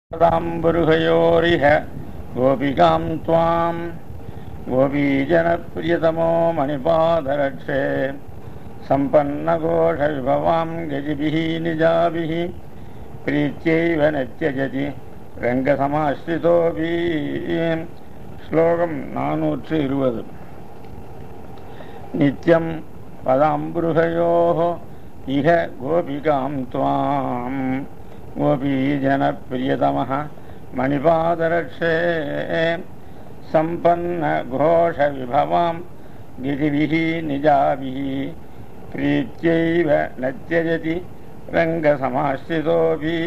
दाम्बुरुहयोरिह गोपिकां त्वां गोपीजनप्रियतमो मणिपादरक्षे सम्पन्नघोषविभवां गजिभिः निजाभिः प्रीत्यैव न त्यजति रङ्गसमाश्रितोऽपि श्लोकं नानूற்று இருபது नित्यं पदाम्बुरुहयोः इह गोपिकां त्वां गोपीजनप्रियतमः मणिपादरक्षे सम्पन्नघोषविभवां गिरिभिः निजाभिः प्रीत्यैव न त्यजति रङ्गसमाश्रितोऽपि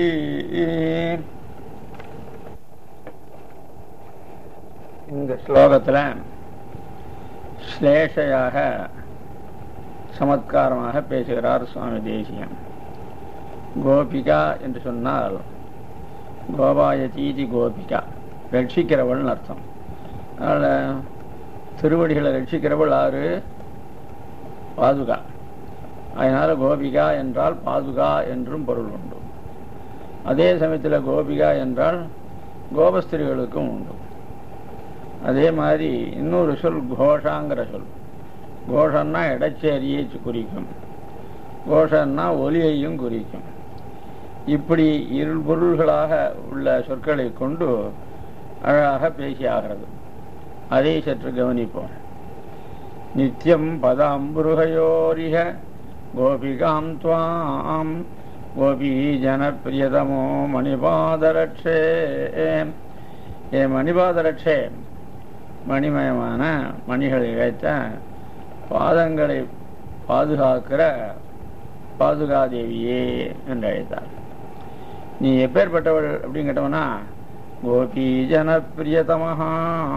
இந்த ஸ்லோகத்தில் ஸ்லேஷையாக சமத்காரமாக பேசுகிறார் சுவாமி தேசியம் கோபிகா என்று சொன்னால் கோபாயதீதி கோபிகா ரட்சிக்கிறவள்னு அர்த்தம் அதனால் திருவடிகளை ரட்சிக்கிறவள் ஆறு பாதுகா அதனால் கோபிகா என்றால் பாதுகா என்றும் பொருள் உண்டு அதே சமயத்தில் கோபிகா என்றால் கோபஸ்திரிகளுக்கும் உண்டு அதே மாதிரி இன்னொரு சொல் கோஷாங்கிற சொல் கோஷன்னா இடச்சேரியை குறிக்கும் கோஷன்னா ஒலியையும் குறிக்கும் இப்படி இரு பொருள்களாக உள்ள சொற்களை கொண்டு அழகாக பேசியாகிறது அதை சற்று கவனிப்போம் நித்தியம் பதாம்புருகையோரிக கோபிகாம் துவாம் கோபி ஜனப்பிரியதமோ மணிபாதரட்சே ஏ மணிபாதரட்சே மணிமயமான மணிகள் இழைத்த பாதங்களை பாதுகாக்கிற பாதுகாதேவியே என்று அழைத்தார் நீ எப்பேற்பட்டவள் அப்படின்னு கேட்டவனா கோபி ஜன பிரியதமஹா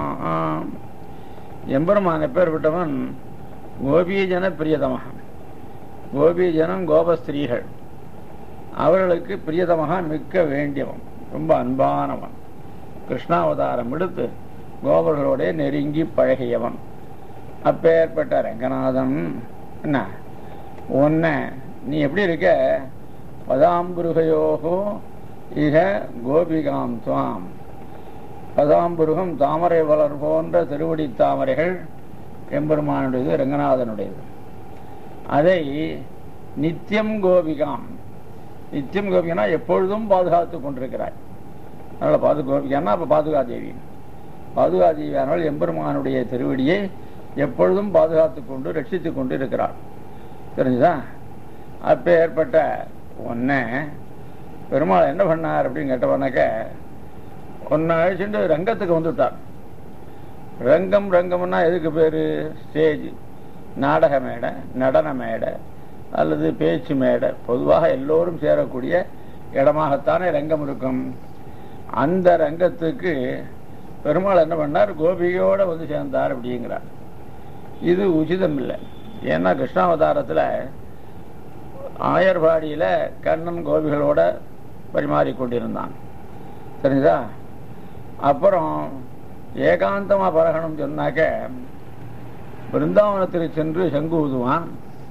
எம்பெருமான் எப்பேற்பட்டவன் கோபி ஜன பிரியதமகா கோபி ஜனம் கோபஸ்திரீகள் அவர்களுக்கு பிரியதமாக மிக்க வேண்டியவன் ரொம்ப அன்பானவன் கிருஷ்ணாவதாரம் எடுத்து கோபர்களோட நெருங்கி பழகியவன் அப்பேற்பட்ட ரங்கநாதன் என்ன உன்ன நீ எப்படி இருக்க பதாம்புருகையோகோ இக கோபிகாம் துவாம் பதாம்புருகம் தாமரை வளர் போன்ற திருவடி தாமரைகள் எம்பெருமானுடையது ரங்கநாதனுடையது அதை நித்தியம் கோபிகாம் நித்தியம் கோபிகனா எப்பொழுதும் பாதுகாத்து கொண்டிருக்கிறாய் அதனால் பாது கோபிகான்னா அப்போ பாதுகாதேவி பாதுகாதேவியானவள் எம்பெருமானுடைய திருவடியை எப்பொழுதும் பாதுகாத்து கொண்டு ரட்சித்து கொண்டு இருக்கிறாள் தெரிஞ்சுதா அப்போ ஏற்பட்ட ஒன்றை பெருமாள் என்ன பண்ணார் அப்படின்னு கேட்டவனாக்க ஒன்றை அழைச்சிட்டு ரங்கத்துக்கு வந்துவிட்டார் ரங்கம் ரங்கம்னா எதுக்கு பேர் ஸ்டேஜ் நாடக மேடை நடன மேடை அல்லது பேச்சு மேடை பொதுவாக எல்லோரும் சேரக்கூடிய இடமாகத்தானே ரங்கம் இருக்கும் அந்த ரங்கத்துக்கு பெருமாள் என்ன பண்ணார் கோபிகையோடு வந்து சேர்ந்தார் அப்படிங்கிறார் இது உச்சிதம் இல்லை ஏன்னா கிருஷ்ணாவதாரத்தில் ஆயர்பாடியில் கண்ணன் கோபிகளோட பரிமாறிக்கொண்டிருந்தான் தெரிஞ்சுதா அப்புறம் ஏகாந்தமாக பழகணும் சொன்னாக்க பிருந்தாவனத்துக்கு சென்று சங்கு ஊதுவான்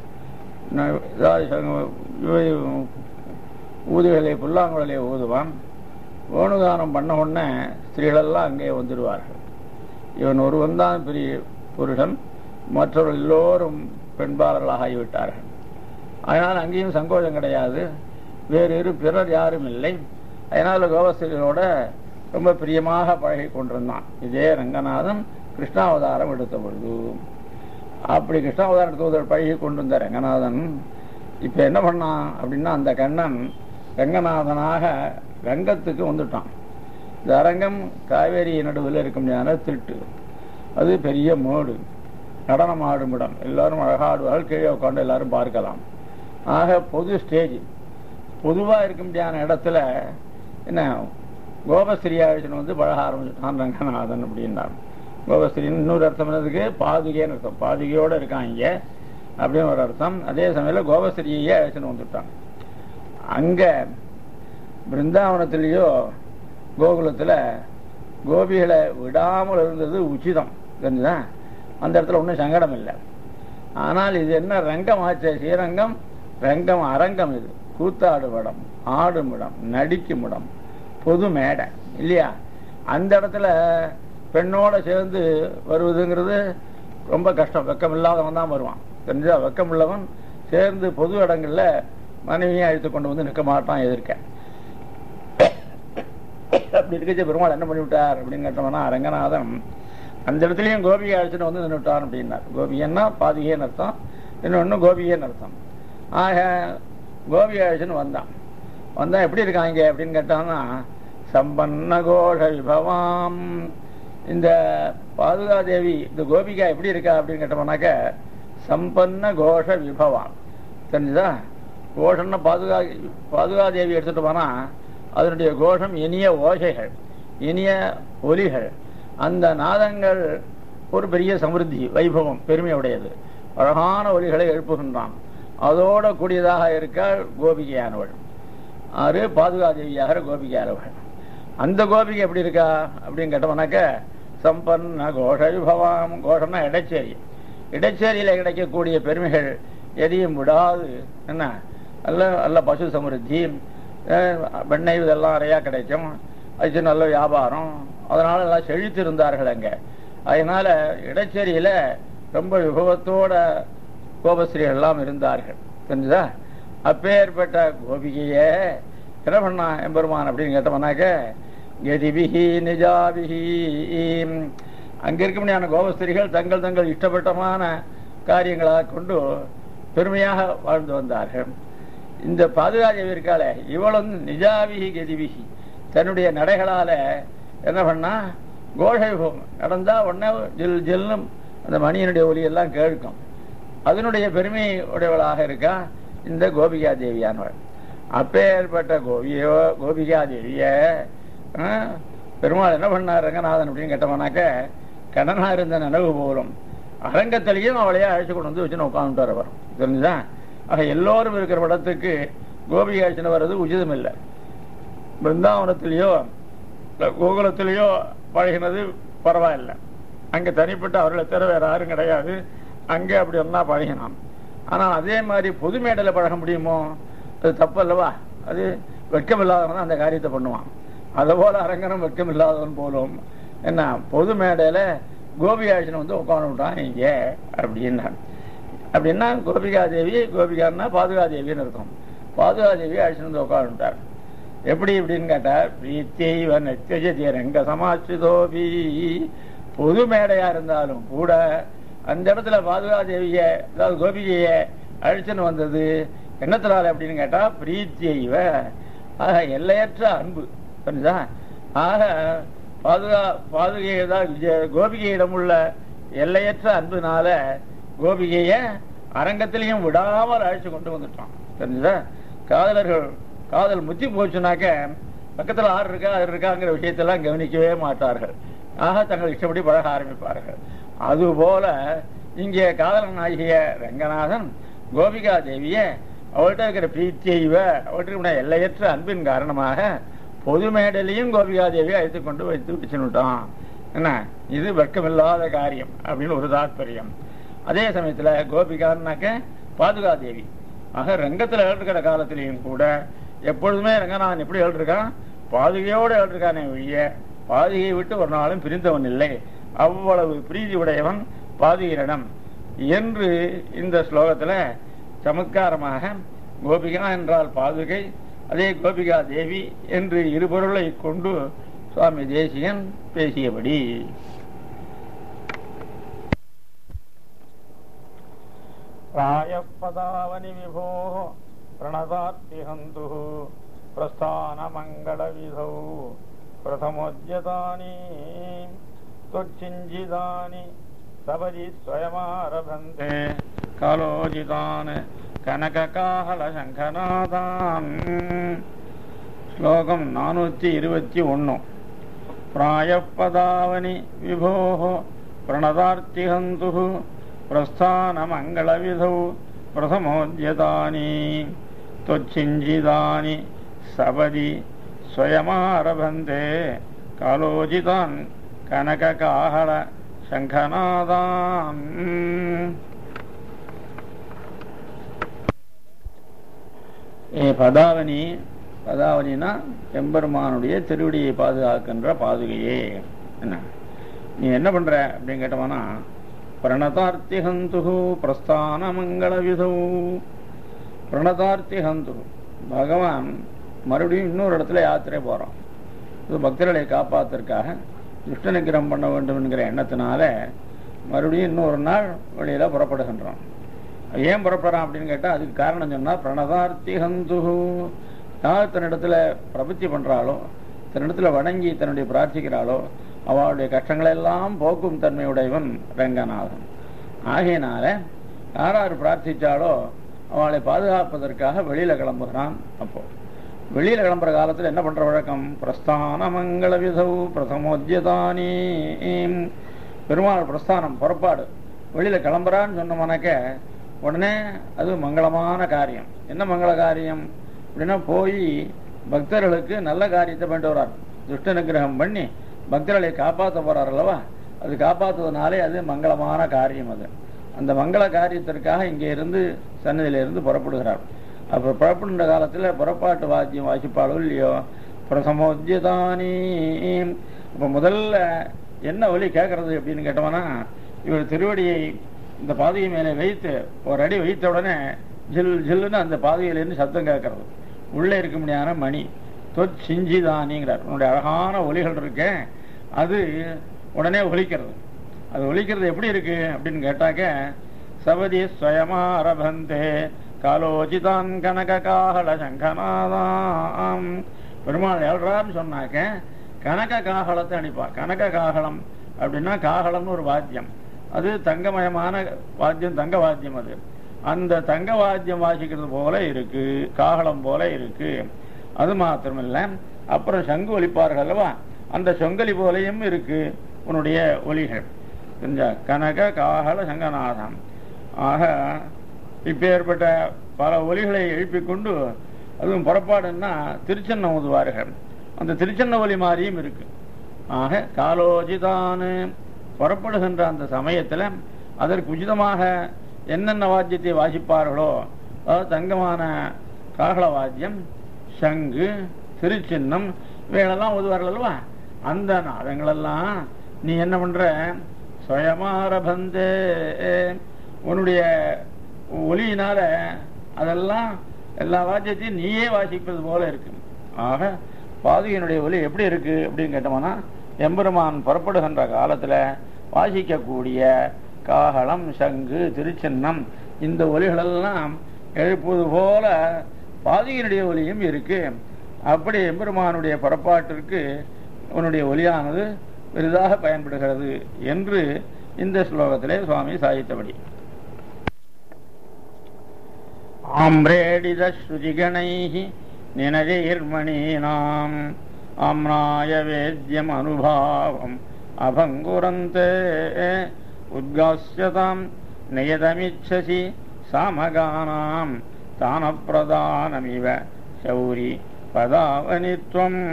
ஊதுகளை புல்லாங்குழலை ஊதுவான் வேணுகானம் பண்ண உடனே ஸ்திரீகளெல்லாம் அங்கே வந்துடுவார்கள் இவன் ஒருவன் தான் பெரிய புருஷன் மற்றவர்கள் எல்லோரும் பெண்பாளர்களாக ஆகிவிட்டார்கள் அதனால் அங்கேயும் சங்கோஜம் கிடையாது வேறு இரு பிறர் யாரும் இல்லை அதனால் கோபஸ்திரிகளோட ரொம்ப பிரியமாக பழகி கொண்டிருந்தான் இதே ரங்கநாதன் கிருஷ்ணாவதாரம் எடுத்த பொழுது அப்படி கிருஷ்ணாவதாரம் எடுத்த பழகி கொண்டிருந்த ரங்கநாதன் இப்போ என்ன பண்ணான் அப்படின்னா அந்த கண்ணன் ரங்கநாதனாக ரங்கத்துக்கு வந்துட்டான் இந்த அரங்கம் காவேரி நடுவில் இருக்கும் திட்டு அது பெரிய மோடு நடனம் ஆடும் இடம் எல்லாரும் அழகாடுவார்கள் கீழே உட்காந்து எல்லாரும் பார்க்கலாம் ஆக பொது ஸ்டேஜ் பொதுவாக இருக்க முடியாத இடத்துல என்ன கோபஸ்ரீயாவிஷன் வந்து பழக ஆரம்பிச்சுட்டான் ரங்கநாதன் அப்படின்னான் கோபஸ்ரீ இன்னொரு அர்த்தம் என்னதுக்கு பாதுகைன்னு அர்த்தம் பாதுகையோடு இருக்கான் இங்கே அப்படின்னு ஒரு அர்த்தம் அதே சமயத்தில் கோபஸ்ரீயே அழைச்சின்னு வந்துட்டான் அங்கே பிருந்தாவனத்திலேயோ கோகுலத்தில் கோபிகளை விடாமல் இருந்தது உச்சிதம் தெரிஞ்சுதான் அந்த இடத்துல ஒன்றும் சங்கடம் இல்லை ஆனால் இது என்ன ரங்கம் ஆச்சு ஸ்ரீரங்கம் ரங்கம் அரங்கம் இது கூத்தாடும் இடம் ஆடும் இடம் நடிக்கும் இடம் பொது மேடை இல்லையா அந்த இடத்துல பெண்ணோட சேர்ந்து வருவதுங்கிறது ரொம்ப கஷ்டம் வெக்கம் இல்லாதவன் தான் வருவான் தெரிஞ்சா வெக்கம் உள்ளவன் சேர்ந்து பொது இடங்கள்ல மனைவியை அழைத்து கொண்டு வந்து நிற்க மாட்டான் எதிர்க்க அப்படி இருக்கச்ச பெருமாள் என்ன பண்ணிவிட்டார் அப்படின்னு கேட்டோம்னா ரங்கநாதன் அந்த இடத்துலயும் கோபிகை அழைச்சிட்டு வந்து நின்றுட்டார் அப்படின்னார் கோபிகன்னா பாதிகைன்னு அர்த்தம் இன்னொன்னு கோபிகைன்னு அர்த்தம் ஆக கோபிகை அழைச்சின்னு வந்தான் வந்தா எப்படி இருக்காங்க அப்படின்னு கேட்டான்னா சம்பன்ன கோஷ விபவாம் இந்த பாதுகாதேவி இந்த கோபிகா எப்படி இருக்கா அப்படின்னு கேட்டோம்னாக்க சம்பன்ன கோஷ விபவாம் தெரிஞ்சுதா கோஷம்னா பாதுகா பாதுகாதேவி எடுத்துட்டு போனா அதனுடைய கோஷம் இனிய ஓசைகள் இனிய ஒலிகள் அந்த நாதங்கள் ஒரு பெரிய சமிருத்தி வைபவம் பெருமை உடையது அழகான ஒலிகளை எழுப்புகின்றான் அதோட கூடியதாக இருக்காள் கோபிகையானவள் ஆறு பாதுகாதேவியாக கோபிகையானவள் அந்த கோபிகை எப்படி இருக்கா அப்படின்னு கேட்டோம்னாக்க சம்பன்ன கோஷ விபவாம் கோஷம்னா இடைச்சேரி இடைச்சேரியில கிடைக்கக்கூடிய பெருமைகள் எதையும் விடாது என்ன நல்ல நல்ல பசு சமிருத்தி அஹ் வெண்ணெய் இதெல்லாம் நிறையா கிடைக்கும் அது நல்ல வியாபாரம் அதனால எல்லாம் செழித்து இருந்தார்கள் அங்க அதனால இடைச்சேரியில ரொம்ப விபவத்தோட கோபஸ்ரீகள் எல்லாம் இருந்தார்கள் தெரிஞ்சுதா அப்பேற்பட்ட கோபிகையே என்ன பண்ணா எம்பெருமான் அப்படின்னு கேட்டோம்னாக்க கதிபிகி நிஜாபிகி அங்க இருக்க முடியாத கோபஸ்திரிகள் தங்கள் தங்கள் இஷ்டப்பட்டமான காரியங்களாக கொண்டு பெருமையாக வாழ்ந்து வந்தார்கள் இந்த பாதுகாதேவி இருக்காளே இவளும் நிஜாபிகி கதிபிகி தன்னுடைய நடைகளால என்ன பண்ணா கோஷம் நடந்தா உடனே ஜில் ஜில்னு அந்த மணியனுடைய ஒலி எல்லாம் கேட்கும் அதனுடைய பெருமை உடையவளாக இருக்கா இந்த கோபிகா தேவியானவள் அப்பேற்பட்ட கோபியோ கோபிகா தேவிய பெருமாள் என்ன பண்ணார் ரங்கநாதன் அப்படின்னு கேட்டவனாக்க கடனா இருந்த நினைவு போலும் அரங்கத்திலையும் அவளையே அழைச்சு கொண்டு வந்து வச்சுன்னு உட்காந்துட்டு வரும் தெரிஞ்சுதா ஆக எல்லோரும் இருக்கிற இடத்துக்கு கோபிகை அழைச்சுன்னு வர்றது உச்சிதம் இல்லை பிருந்தாவனத்திலேயோ இல்ல கோகுலத்திலேயோ பழகினது பரவாயில்லை அங்க தனிப்பட்ட அவர்களை தவிர வேற யாரும் கிடையாது அங்கே அப்படி ஒன்னா பழகினான் ஆனா அதே மாதிரி பொது மேடையில் பழக முடியுமோ அது தப்பு அல்லவா அது வெட்கம் இல்லாதவன் தான் அந்த காரியத்தை பண்ணுவான் அதை போல அரங்கனும் வெட்கம் இல்லாதவன் போலும் என்ன பொது மேடையில கோபிகாஜன் வந்து உட்காந்துட்டான் இங்க அப்படின்னா அப்படின்னா கோபிகா தேவி கோபிகான்னா பாதுகா தேவின்னு இருக்கும் பாதுகா தேவி அழைச்சிட்டு வந்து உட்காந்துட்டார் எப்படி இப்படின்னு கேட்டா பிரீத்தியைவ நெத்தஜதி ரங்க சமாச்சிதோபி பொது மேடையா இருந்தாலும் கூட அந்த இடத்துல பாதுகா தேவிய அதாவது கோபிகைய அழிச்சுன்னு வந்தது என்னத்தினால அப்படின்னு கேட்டா பிரீத்தியைவ ஆக எல்லையற்ற அன்பு புரியுதா ஆக பாதுகா பாதுகையை தான் கோபிகையிடம் உள்ள எல்லையற்ற அன்புனால கோபிகைய அரங்கத்திலையும் விடாமல் அழைச்சு கொண்டு வந்துட்டான் தெரிஞ்சுதா காதலர்கள் காதல் முத்தி போச்சுனாக்க பக்கத்துல ஆறு இருக்கா அது இருக்காங்கிற விஷயத்தெல்லாம் கவனிக்கவே மாட்டார்கள் ஆக தங்கள் இஷ்டப்படி பழக ஆரம்பிப்பார்கள் அதுபோல இங்கே காதலன் ஆகிய ரங்கநாதன் கோபிகா தேவிய அவள்கிட்ட இருக்கிற பிரீத்தியைவ அவள்கிட்ட இருக்கிற எல்லையற்ற அன்பின் காரணமாக பொது மேடையிலையும் கோபிகா தேவியை அழைத்து கொண்டு வைத்து வச்சுட்டான் என்ன இது வெட்கமில்லாத காரியம் அப்படின்னு ஒரு தாத்பரியம் அதே சமயத்துல கோபிகான்னாக்க பாதுகா தேவி ஆக ரங்கத்துல எழுதுகிற காலத்திலையும் கூட எப்பொழுதுமே ரங்கநாதன் எப்படி எழுதிருக்கான் பாதுகையோடு எழுதிருக்கானே ஒழிய பாதுகையை விட்டு ஒரு நாளும் பிரிந்தவன் இல்லை அவ்வளவு பிரீதி உடையவன் பாதுகையிடம் என்று இந்த ஸ்லோகத்துல சமத்காரமாக கோபிகா என்றால் பாதுகை அதே கோபிகா தேவி என்று இருபொருளை கொண்டு சுவாமி தேசிகன் பேசியபடி प्रायःपदावनि विभोः प्रणतार्तिहन्तुः प्रस्थानमङ्गलविधौ प्रथमोद्यतानि त्वच्चिञ्जितानि सपदि स्वयमारभन्ते कालोजितान् கனககாஹலசங்கநாதான் ஸ்லோகம் நானூற்றி இருபத்தி ஒன்று பிராயப்பதாவனி விபோः प्रणतार्तिहन्तुः प्रस्थानमङ्गलविधौ प्रथमोद्यतानि त्वच्चिञ्जितानि सपदि स्वयमारभन्ते कालोजितान् कनककाहल शङ्खनादान् ஏ பதாவனி பதாவனினா எம்பெருமானுடைய திருவடியை பாதுகாக்கின்ற பாதுகையே என்ன நீ என்ன பண்ற அப்படின்னு கேட்டோம்னா பிரணதார்த்தி ஹந்துகு பிரஸ்தான மங்கள விதௌ பிரணதார்த்தி ஹந்துகு பகவான் மறுபடியும் இன்னொரு இடத்துல யாத்திரை போறான் இது பக்தர்களை காப்பாத்துறதுக்காக துஷ்ட நிகிரம் பண்ண வேண்டும் என்கிற எண்ணத்தினால மறுபடியும் இன்னொரு நாள் வெளியில புறப்படுகின்றான் ஏன் புறப்படுறான் அப்படின்னு கேட்டா அதுக்கு காரணம் சொன்னா பிரணதார்த்தி ஹந்துகு யார் தன்னிடத்துல பிரபத்தி பண்றாளோ தன்னிடத்துல வணங்கி தன்னுடைய பிரார்த்திக்கிறாளோ அவளுடைய கஷ்டங்களை எல்லாம் போக்கும் தன்மையுடையவன் ரங்கநாதன் ஆகையினால யார் யார் பிரார்த்திச்சாலோ அவளை பாதுகாப்பதற்காக வெளியில கிளம்புகிறான் அப்போ வெளியில கிளம்புற காலத்துல என்ன பண்ற வழக்கம் பிரஸ்தான மங்கள விதவு பிரதமோத்யதானி பெருமாள் பிரஸ்தானம் புறப்பாடு வெளியில கிளம்புறான்னு சொன்னோம்னாக்க உடனே அது மங்களமான காரியம் என்ன மங்கள காரியம் அப்படின்னா போய் பக்தர்களுக்கு நல்ல காரியத்தை பண்ணிட்டு வர்றார் துஷ்ட நிகிரகம் பண்ணி பக்தர்களை காப்பாற்ற போறார் அல்லவா அது காப்பாற்றுவதனாலே அது மங்களமான காரியம் அது அந்த மங்கள காரியத்திற்காக இங்கே இருந்து சன்னதியில இருந்து புறப்படுகிறார் அப்ப புறப்படுகின்ற காலத்துல புறப்பாட்டு வாத்தியம் வாசிப்பாளோ இல்லையோ பிரசமோத்யதானி அப்ப முதல்ல என்ன ஒலி கேட்கறது அப்படின்னு கேட்டோம்னா இவர் திருவடியை இந்த பாதையை மேலே வைத்து ஒரு அடி வைத்த உடனே ஜில் ஜில்லுன்னு அந்த பாதையிலிருந்து சத்தம் கேட்கறது உள்ளே இருக்க முடியாத மணி தொத் சிஞ்சிதானிங்கிறார் உன்னுடைய அழகான ஒலிகள் இருக்க அது உடனே ஒலிக்கிறது அது ஒலிக்கிறது எப்படி இருக்கு அப்படின்னு கேட்டாக்க சபதி ஸ்வயமாரபந்தே காலோச்சிதான் கனக காஹள சங்கநாதாம் பெருமாள் எழுறாருன்னு சொன்னாக்க கனக காஹளத்தை அனுப்பா கனக காஹளம் அப்படின்னா காஹளம்னு ஒரு வாத்தியம் அது தங்கமயமான வாத்தியம் தங்க வாத்தியம் அது அந்த தங்க வாத்தியம் வாசிக்கிறது போல இருக்கு காஹளம் போல இருக்கு அது மாத்திரமில்ல அப்புறம் சங்கு ஒலிப்பார்கள் அல்லவா அந்த சொங்கலி போலையும் இருக்கு உன்னுடைய ஒலிகள் தெரிஞ்சா கனக காஹள சங்கநாதம் ஆக இப்பேற்பட்ட பல ஒலிகளை எழுப்பிக் கொண்டு அதுவும் புறப்பாடுன்னா திருச்சென்ன ஊதுவார்கள் அந்த திருச்சென்ன ஒலி மாதிரியும் இருக்கு ஆக காலோஜிதானு புறப்படுகின்ற அந்த சமயத்துல அதற்கு உச்சிதமாக என்னென்ன வாத்தியத்தை வாசிப்பார்களோ அதாவது தங்கமான காகல வாத்தியம் சங்கு திருச்சின்னம் இவைகளெல்லாம் ஓதுவார்கள் அல்லவா அந்த நாதங்களெல்லாம் நீ என்ன பண்ற சுயமாரபந்தே உன்னுடைய ஒலியினால அதெல்லாம் எல்லா வாத்தியத்தையும் நீயே வாசிப்பது போல இருக்கு ஆக பாதுகையினுடைய ஒலி எப்படி இருக்கு அப்படின்னு கேட்டோம்னா எம்பெருமான் புறப்படுகின்ற காலத்துல வாசிக்கக்கூடிய காகலம் சங்கு திருச்சின்னம் இந்த ஒலிகளெல்லாம் எழுப்புவது போல பாதியினுடைய ஒலியும் இருக்கு அப்படி எம்பெருமானுடைய புறப்பாட்டிற்கு உன்னுடைய ஒலியானது பெரிதாக பயன்படுகிறது என்று இந்த ஸ்லோகத்திலே சுவாமி சாதித்தபடி ஆம்ரேடித ஸ்ருதிகணைः நினஜைர்மணீனாம் ஆம்னாய வேத்யம் அனுபாவம் அபங்குரந்தே உத்காஸ்யதாம் நியதமிச்சசி சாமகானாம் தானப்பிரதானமிவ சௌரி பதாவனித்வம்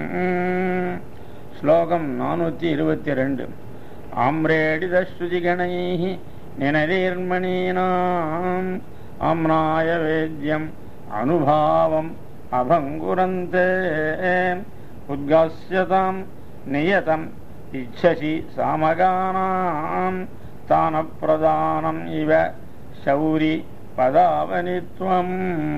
ஸ்லோகம் நானூற்றி இருபத்தி ரெண்டு ஆம்ரேடிதஸ்ருதிகணைः நினதீர்மணீனாம் ஆம்னாய வேத்யம் அனுபாவம் அபங்குரந்தே உத்காஸ்யதாம் நியதம் இச்சசி சாமகானாம் தானப்பிரதானம் இவ சௌரி பதாவனித்வம்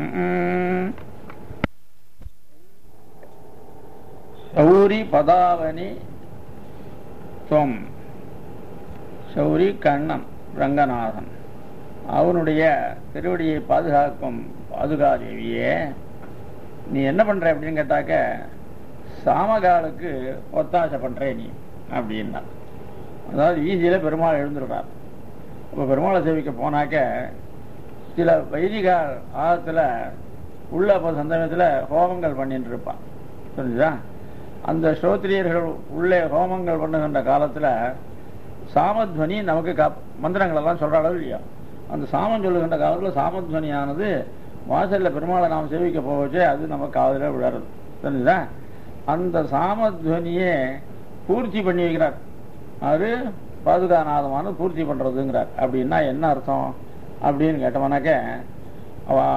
சௌரி பதாவனி துவம் சௌரி கண்ணன் ரங்கநாதன் அவனுடைய திருவடியை பாதுகாக்கும் பாதுகாதேவியே நீ என்ன பண்ற அப்படின்னு கேட்டாக்க சாமகாலுக்கு ஒத்தாசை பண்ற நீ அப்படின்னா அதாவது வீதியில பெருமாள் எழுந்துருக்கார் இப்போ பெருமாளை சேவிக்க போனாக்க சில வைதிகார் ஆகத்துல உள்ள அப்போ சந்தேகத்தில் ஹோமங்கள் பண்ணிட்டு இருப்பான் புரிஞ்சுதா அந்த ஸ்ரோத்ரியர்கள் உள்ளே ஹோமங்கள் பண்ணுகின்ற காலத்துல சாமத்வனி நமக்கு காப் மந்திரங்கள் எல்லாம் சொல்ற அளவு இல்லையா அந்த சாமம் சொல்லுகின்ற காலத்துல சாமத்வனியானது வாசல்ல பெருமாளை நாம் சேவிக்க போவச்சே அது நம்ம காதுல விழறது தெரிஞ்சுதா அந்த சாமத்வனியே பூர்த்தி பண்ணி வைக்கிறார் அது பாதுகாநாதமான பூர்த்தி பண்றதுங்கிறார் அப்படின்னா என்ன அர்த்தம் அப்படின்னு கேட்டோம்னாக்க அவ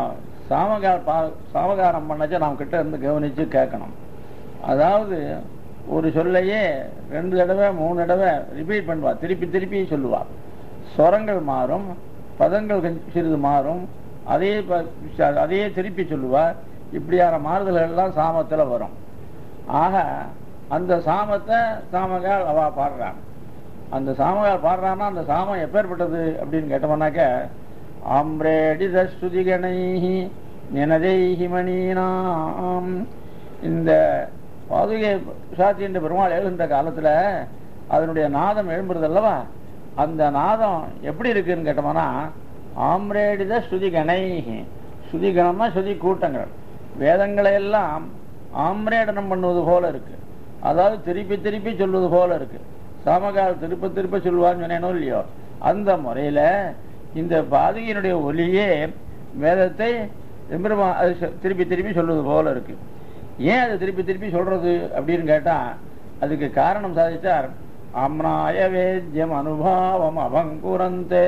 சாமகார பா சாமகாரம் பண்ணச்ச நாம் கிட்ட இருந்து கவனிச்சு கேட்கணும் அதாவது ஒரு சொல்லையே ரெண்டு தடவை மூணு தடவை ரிப்பீட் பண்ணுவா திருப்பி திருப்பி சொல்லுவா ஸ்வரங்கள் மாறும் பதங்கள் கொஞ்சம் சிறிது மாறும் அதே ப- ச- அதையே திருப்பி சொல்லுவா இப்படியான மாறுதல்கள் எல்லாம் சாமத்தில் வரும் ஆக அந்த சாமத்தை சாமகால் அவா பாடுறான் அந்த சாமகால் பாடுறான்னா அந்த சாமம் எப்பேற்பட்டது அப்படின்னு கேட்டோம்னாக்க ஆம்ரேடித ஸ்ருதிகணைஹி நினதைஹி மணீனாம் இந்த பாதுகை சாட்சி என்ற பெருமாள் எழுகின்ற காலத்துல அதனுடைய நாதம் எழும்புறது அல்லவா அந்த நாதம் எப்படி இருக்குன்னு கேட்டோம்னா ஆம்ரேடித ஸ்ருதிகணைஹி ஸ்ருதிகணம்னா ஸ்ருதி கூட்டங்கள் வேதங்களை எல்லாம் ஆம்ரேடனம் பண்ணுவது போல இருக்கு அதாவது திருப்பி திருப்பி சொல்வது போல இருக்கு சாமகால் திருப்ப திருப்ப சொல்லுவான்னு சொன்னேனோ இல்லையோ அந்த முறையில இந்த பாதகையினுடைய ஒலியே வேதத்தை எம்பெருமா அது சொ- திருப்பி திருப்பி சொல்வது போல இருக்கு ஏன் அது திருப்பி திருப்பி சொல்றது அப்படின்னு கேட்டா அதுக்கு காரணம் சாதிச்சார் அம்னாய வேத்யம் அனுபாவம் அவங்குரந்தே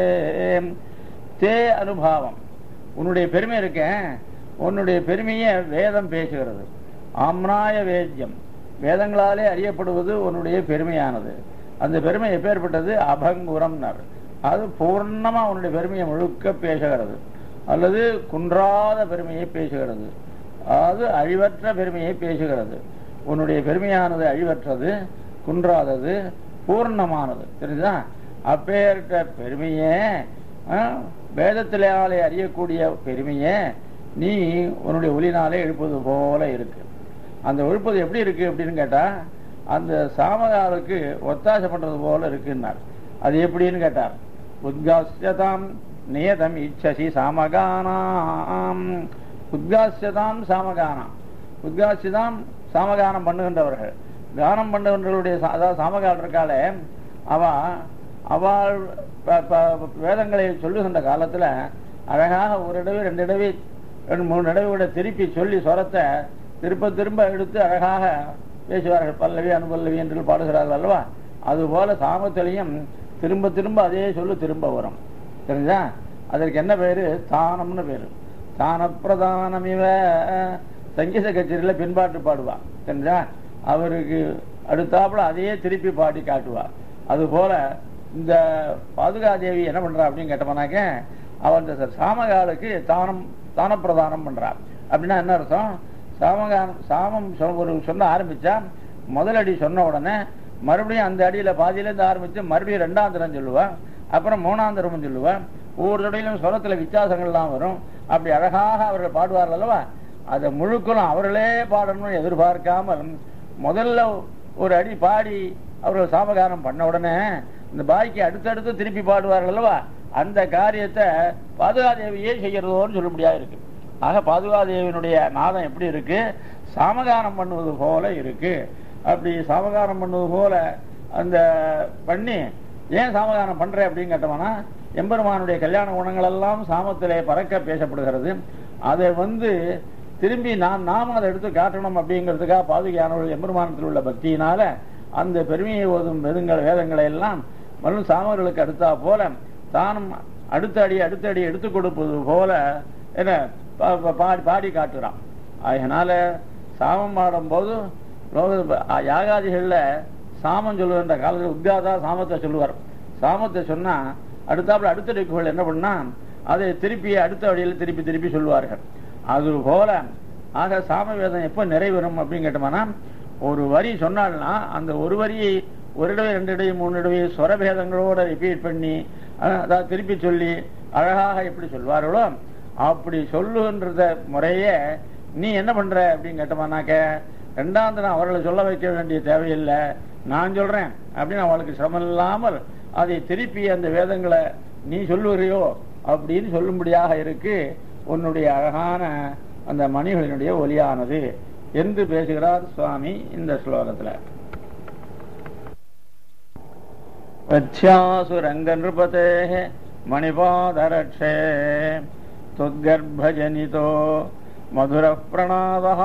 தே அனுபாவம் உன்னுடைய பெருமை இருக்கேன் உன்னுடைய பெருமையை வேதம் பேசுகிறது ஆம்னாய வேத்யம் வேதங்களாலே அறியப்படுவது உன்னுடைய பெருமையானது அந்த பெருமை எப்பேற்பட்டது அபங்குரம்னார் அது பூர்ணமா உன்னுடைய பெருமையை முழுக்க பேசுகிறது அல்லது குன்றாத பெருமையை பேசுகிறது அது அழிவற்ற பெருமையை பேசுகிறது உன்னுடைய பெருமையானது அழிவற்றது குன்றாதது பூர்ணமானது தெரியுதா அப்பேற்ற பெருமையே ஆ, வேதத்திலாலே அறியக்கூடிய பெருமையே நீ உன்னுடைய ஒளினாலே எழுப்பது போல இருக்கு அந்த எழுப்பது எப்படி இருக்கு அப்படின்னு கேட்டா அந்த சாமகாலுக்கு ஒத்தாசை பண்றது போல இருக்குன்னார் அது எப்படின்னு கேட்டார் உத்காசியதாம் நியதம் இச்சசி சாமகானாம் உத்காசியதாம் சாமகானாம் உத்காசியதாம் சாமகானம் பண்ணுகின்றவர்கள் கானம் பண்ணுகின்றவர்களுடைய சா- அதாவது சாமகால் இருக்காளே அவ அவள் ப- ப- வேதங்களை சொல்லுகின்ற காலத்துல அழகாக ஒரு தடவை ரெண்டு தடவை ரெண்டு மூணு தடவை கூட திருப்பி சொல்லி சொரத்தை திரும்ப திரும்ப எடுத்து அழகாக பேசுவார்கள் பல்லவி அனுபல்லவி என்று பாடுகிறார்கள் அல்லவா அதுபோல சாமத்திலையும் திரும்ப திரும்ப அதே சொல்லு திரும்ப வரும் தெரிஞ்சா அதற்கு என்ன பேரு தானம்னு பேரு தான பிரதானமிவ சங்கீத கச்சேரியில பின்பாட்டு பாடுவா தெரிஞ்சா அவருக்கு அடுத்தாப்புல அதையே திருப்பி பாடி காட்டுவா அதுபோல இந்த பாதுகாதேவி என்ன பண்றா அப்படின்னு கேட்டோம்னாக்க அவன் இந்த சாமகாலுக்கு தானம் தான பிரதானம் பண்றா அப்படின்னா என்ன அர்த்தம் சாமகானம் சாமம் சொ- ஒரு சொன்ன ஆரம்பிச்சா முதல் அடி சொன்ன உடனே மறுபடியும் அந்த அடியில பாதியில இருந்து ஆரம்பிச்சு மறுபடியும் ரெண்டாம் தரம் சொல்லுவா அப்புறம் மூணாம் தரமும் சொல்லுவா ஒவ்வொரு தடையிலும் சுரத்துல வித்தியாசங்கள்லாம் வரும் அப்படி அழகாக அவர்கள் பாடுவார்கள் அல்லவா அதை முழுக்களும் அவர்களே பாடணும்னு எதிர்பார்க்காமல் முதல்ல ஒரு அடி பாடி அவர்கள் சாமகானம் பண்ண உடனே இந்த பாய்க்கு அடுத்தடுத்து திருப்பி பாடுவார்கள் அல்லவா அந்த காரியத்தை பாதுகாதேவியே செய்யறதோன்னு சொல்ல முடியாது இருக்கு ஆக பாதுகாதேவியினுடைய நாதம் எப்படி இருக்கு சாமகானம் பண்ணுவது போல இருக்கு அப்படி சாமகானம் பண்ணுவது போல அந்த பண்ணி ஏன் சாமகானம் பண்ற அப்படின்னு கேட்டோம்னா எம்பெருமானுடைய கல்யாண குணங்கள் எல்லாம் சாமத்திலே பறக்க பேசப்படுகிறது அதை வந்து திரும்பி நாம் நாம அதை எடுத்து காட்டணும் அப்படிங்கிறதுக்காக பாதுகையானவர்கள் எம்பெருமானத்தில் உள்ள பக்தியினால அந்த பெருமையை ஓதும் வேதங்கள் வேதங்களை எல்லாம் மறும் சாமர்களுக்கு அடுத்தா போல தானும் அடுத்த அடி அடுத்த அடி எடுத்து கொடுப்பது போல என்ன பா- பா- பாடி பாடி காட்டுறான் அதனால சாமம் பாடும்போது லோக யாகாதிகள்ல சாமம் சொல்லுகின்ற காலத்தில் உத்காதா சாமத்தை சொல்லுவார் சாமத்தை சொன்னா அடுத்தாப்புல அடுத்த டிக்குகள் என்ன பண்ணா அதை திருப்பி அடுத்த வழியில் திருப்பி திருப்பி சொல்லுவார்கள் அது போல ஆக சாம வேதம் எப்போ நிறைவேறும் அப்படின்னு கேட்டோம்னா ஒரு வரி சொன்னால்னா அந்த ஒரு வரியை ஒரு தடவை ரெண்டு தடவை மூணு தடவை ஸ்வரபேதங்களோட ரிப்பீட் பண்ணி அஹ், அதாவது திருப்பி சொல்லி அழகாக எப்படி சொல்வார்களோ அப்படி சொல்லுகின்றத முறையே நீ என்ன பண்ற அப்படின்னு கேட்டோம்னாக்க ரெண்டாம் தினம் அவர்களை சொல்ல வைக்க வேண்டிய தேவையில்லை நான் சொல்றேன் அப்படின்னு அவளுக்கு சிரமம் இல்லாமல் அதை திருப்பி அந்த வேதங்களை நீ சொல்லுகிறியோ அப்படின்னு சொல்லும்படியாக இருக்கு உன்னுடைய அழகான அந்த மணிகளினுடைய ஒலியானது என்று பேசுகிறார் சுவாமி இந்த ஸ்லோகத்துல வத்யாசுரங்கநிருபதே மணிபாதரட்சே துத்கர்ப்பஜனிதோ மதுர பிரணாதः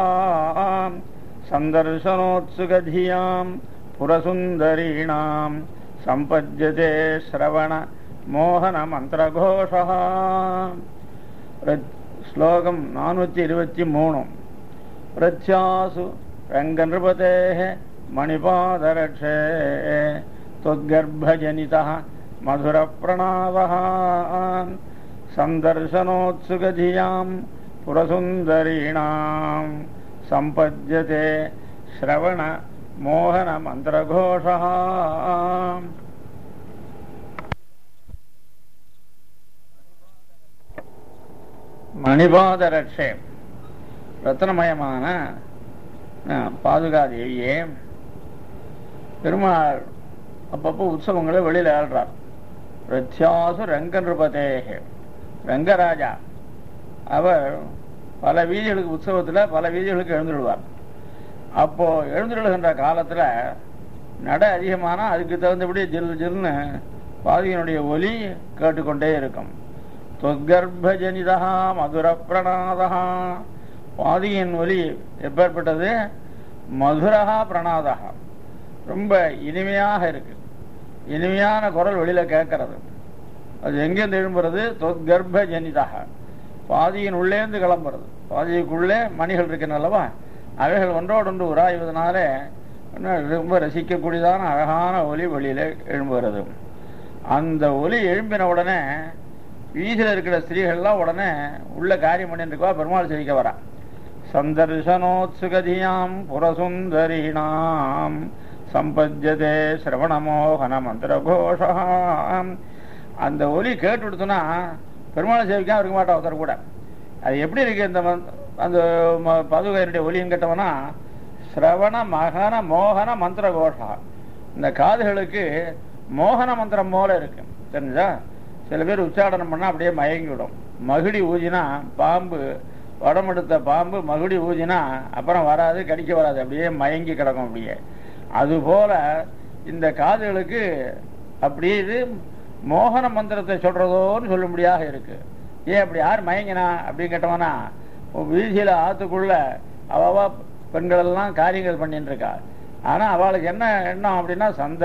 சந்தர்சனோத்சுகதியாம் புரசுந்தரீணாம் சம்பத்யதே ஸ்ரவண மோகன மந்திரகோஷः ஸ்லோகம் நானூற்றி இருபத்தி மூணு பிரத்யாசு ரங்கநிருபதே மணிபாதரட்சே தொத்கர்ப்பஜனிதः மதுரப்பிரணாதः சந்தர்சனோத்சுகதியாம் புரசுந்தරීणाम् सम्पद्यते श्रवण मोहन मन्त्रघोषः மணிபாதரட்சே ரத்னமயமான அஹ், பாதுகாதேவியே பெருமாள் அப்பப்போ உற்சவங்களை வெளியில் ஆள்றார் பிரத்யாசு ரங்கநிருபதேகே ரங்கராஜா அவர் பல வீதிகளுக்கு உற்சவத்தில் பல வீதிகளுக்கு எழுந்துடுவார் அப்போ எழுந்துடுகின்ற காலத்தில் நட அதிகமானா அதுக்கு தகுந்தபடி ஜில் ஜில்னு பாதியினுடைய ஒலி கேட்டுக்கொண்டே இருக்கும் தொத்கர்ப்பஜனிதா மதுர பிரணாதா பாதியின் ஒலி எப்பேற்பட்டது மதுரகா பிரணாதா ரொம்ப இனிமையாக இருக்கு இனிமையான குரல் வெளியில கேட்கறது அது எங்கேருந்து எழும்புறது தொத்கர்ப்ப ஜனிதாக பாதியின் உள்ளேந்து கிளம்புறது பாதிக்குள்ளே மணிகள் இருக்குன்னு அல்லவா அவைகள் ஒன்றோடொன்று உராய்வதனால இன்னும் ரொம்ப ரசிக்கக்கூடியதான அழகான ஒலி வெளியில எழும்புகிறது அந்த ஒலி எழும்பின உடனே வீதியில் இருக்கிற ஸ்திரீகள்லாம் உடனே உள்ள காரியம் பண்ணிட்டு இருக்கவா பெருமாள் சேவிக்க வரா சந்தர்சனோத்சுகதியாம் புரசுந்தரீணாம் சம்பத்யதே சிரவணமோகன மந்திர கோஷாம் அந்த ஒலி கேட்டு விடுத்துனா பெருமாளை சேவிக்காம இருக்க மாட்டா ஒருத்தர் கூட அது எப்படி இருக்கு இந்த மந்த்- அந்த ம- பதுகையனுடைய ஒலின்னு கேட்டவனா சிரவண மகன மோகன மந்திர கோஷா இந்த காதுகளுக்கு மோகன மந்திரம் போல இருக்கு தெரிஞ்சா சில பேர் உச்சாடனம் பண்ணா அப்படியே மயங்கி விடும் மகுடி ஊதினா பாம்பு வடமெடுத்த பாம்பு மகுடி ஊதினா அப்புறம் வராது கடிக்க வராது அப்படியே மயங்கி கிடக்கும் அப்படியே அதுபோல இந்த காதுகளுக்கு அப்படியே இது மோகன மந்திரத்தை சொல்றதோன்னு சொல்லும்படியாக இருக்கு ஏன் அப்படி யார் மயங்கினா அப்படின்னு கேட்டவனா வீதியில ஆத்துக்குள்ள அவவா பெண்கள் எல்லாம் காரியங்கள் பண்ணிட்டு இருக்கா ஆனா அவளுக்கு என்ன எண்ணம் அப்படின்னா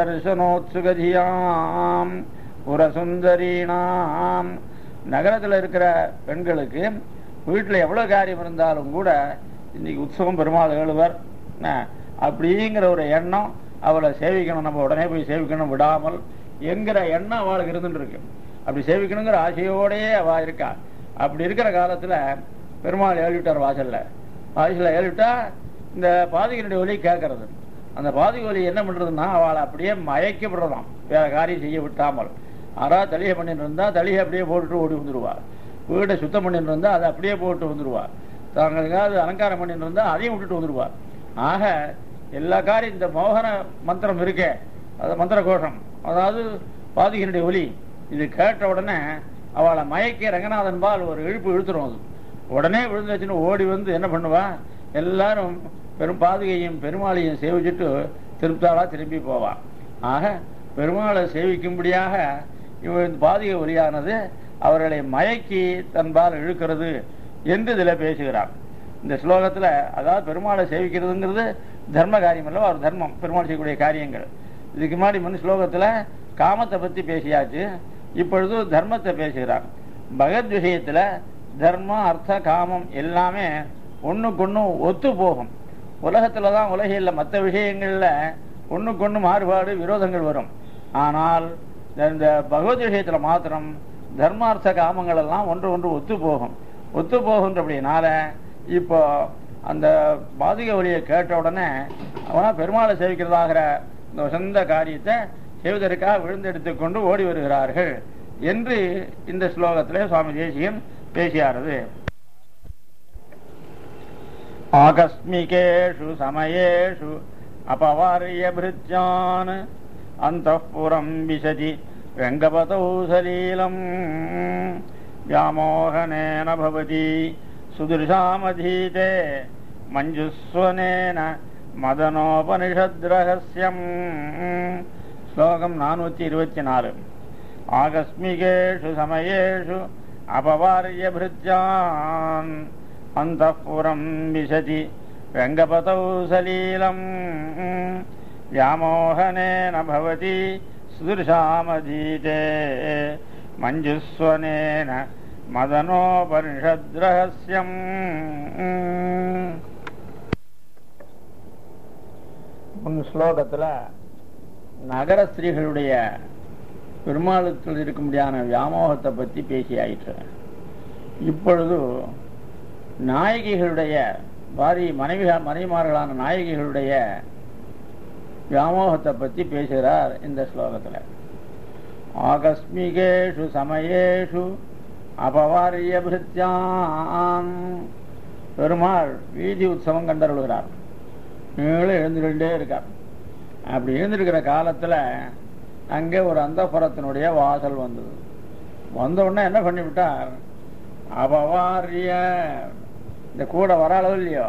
சந்தர்சனோத்சுகதியாம் புரசுந்தரீனாம் நகரத்துல இருக்கிற பெண்களுக்கு வீட்டுல எவ்வளவு காரியம் இருந்தாலும் கூட இன்னைக்கு உற்சவம் பெருமாள் ஏழுவர் என்ன, அப்படிங்கிற ஒரு எண்ணம் அவளை சேவிக்கணும் நம்ம உடனே போய் சேவிக்கணும் விடாமல் என்கிற எண்ணம் அவளுக்கு இருந்துட்டு இருக்கு அப்படி சேவிக்கணுங்கிற ஆசையோடயே அவ இருக்கா அப்படி இருக்கிற காலத்துல பெருமாள் ஏழிவிட்டார் வாசல்ல வாசல்ல ஏழிவிட்டா இந்த பாதிகனுடைய ஒலி கேட்கறது அந்த பாதிக ஒலி என்ன பண்றதுன்னா அவளை அப்படியே மயக்கி விடுறதாம் வேற காரியம் செய்ய விட்டாமல் ஆறா தளிகை பண்ணிட்டு இருந்தா தளிகை அப்படியே போட்டுட்டு ஓடி வந்துருவா வீட்டை சுத்தம் பண்ணிட்டு இருந்தா அதை அப்படியே போட்டு வந்துருவா தாங்களுக்காவது அலங்காரம் பண்ணிட்டு இருந்தா அதையும் விட்டுட்டு வந்துருவா ஆக எல்லா காரியம் இந்த மோகன மந்திரம் இருக்கே அது மந்திர கோஷம் அதாவது பாதிகனுடைய ஒலி இது கேட்ட உடனே அவளை மயக்கி ரங்கநாதன் பால் ஒரு இழுப்பு இழுத்துரும் அது உடனே விழுந்துச்சுன்னு ஓடி வந்து என்ன பண்ணுவா எல்லாரும் பெரும் பாதுகையும் பெருமாளையும் சேவிச்சுட்டு திருப்தாளா திரும்பி போவா ஆக பெருமாளை சேவிக்கும்படியாக இவன் இந்த பாதிகை ஒலியானது அவர்களை மயக்கி தன்பால் இழுக்கிறது என்று இதில் பேசுகிறார் இந்த ஸ்லோகத்துல அதாவது பெருமாளை சேவிக்கிறதுங்கிறது தர்ம காரியம் அல்லவா ஒரு தர்மம் பெருமாள் செய்யக்கூடிய காரியங்கள் இதுக்கு முன்னாடி முன் ஸ்லோகத்துல காமத்தை பத்தி பேசியாச்சு இப்பொழுது தர்மத்தை பேசுகிறார் பகவத் விஷயத்துல தர்மம் அர்த்த காமம் எல்லாமே ஒண்ணுக்கொண்ணு ஒத்து போகும் உலகத்துல தான் உலகில் மற்ற விஷயங்கள்ல ஒண்ணுக்கொண்ணு மாறுபாடு விரோதங்கள் வரும் ஆனால் இந்த பகவத் விஷயத்துல மாத்திரம் தர்மார்த்த காமங்கள் எல்லாம் ஒன்று ஒன்று ஒத்து போகும் ஒத்து போகின்றபடினால இப்போ அந்த பாதிக வழியை கேட்ட உடனே அவனா பெருமாளை சேவிக்கிறதாகிற இந்த வசந்த காரியத்தை செய்வதற்காக விழுந்தெடுத்துக் கொண்டு ஓடி வருகிறார்கள் என்று இந்த ஸ்லோகத்திலே சுவாமி தேசியன் பேசியாரது ஆகஸ்மிகேஷு சமயேஷு அபவாரியபிருத்யான் அந்தఃபுரம் விசதி ரங்கபதௌ சலீலம் व्यामोहनेन भवति सुदृशामधीते मञ्जुस्वनेन மதனோபனிஷத்ரகசியம் ஸ்லோகம் நானூற்றி இருபத்தி நாலு ஆகஸ்மிகேஷு சமயேஷு அபவாரியபிருத்யான் அந்தப்புறம் விசதி ரங்கபதௌ சலீலம் व्यामोहनेन भवति सुदृशामधीते मञ्जुस्वनेन மதனோபனிஷத்ரகசியம் முன் ஸ்லோகத்தில் நகர ஸ்திரீகளுடைய பெருமாளத்தில் இருக்க முடியாத வியாமோகத்தை பற்றி பேசியாயிற்று இப்பொழுது நாயகிகளுடைய பாரி மனைவி மனைவிமார்களான நாயகிகளுடைய வியாமோகத்தை பற்றி பேசுகிறார் இந்த ஸ்லோகத்தில் ஆகஸ்மிகேஷு சமயேஷு அபவாரிய பிருத்யான் பெருமாள் வீதி உற்சவம் கண்டருள்கிறார் நீங்களும் எழுந்துகிட்டே இருக்கார் அப்படி எழுந்திருக்கிற காலத்தில் அங்கே ஒரு அந்தப்புறத்தினுடைய வாசல் வந்தது வந்த உடனே என்ன பண்ணிவிட்டார் அபவாரிய இந்த கூட வர அளவு இல்லையோ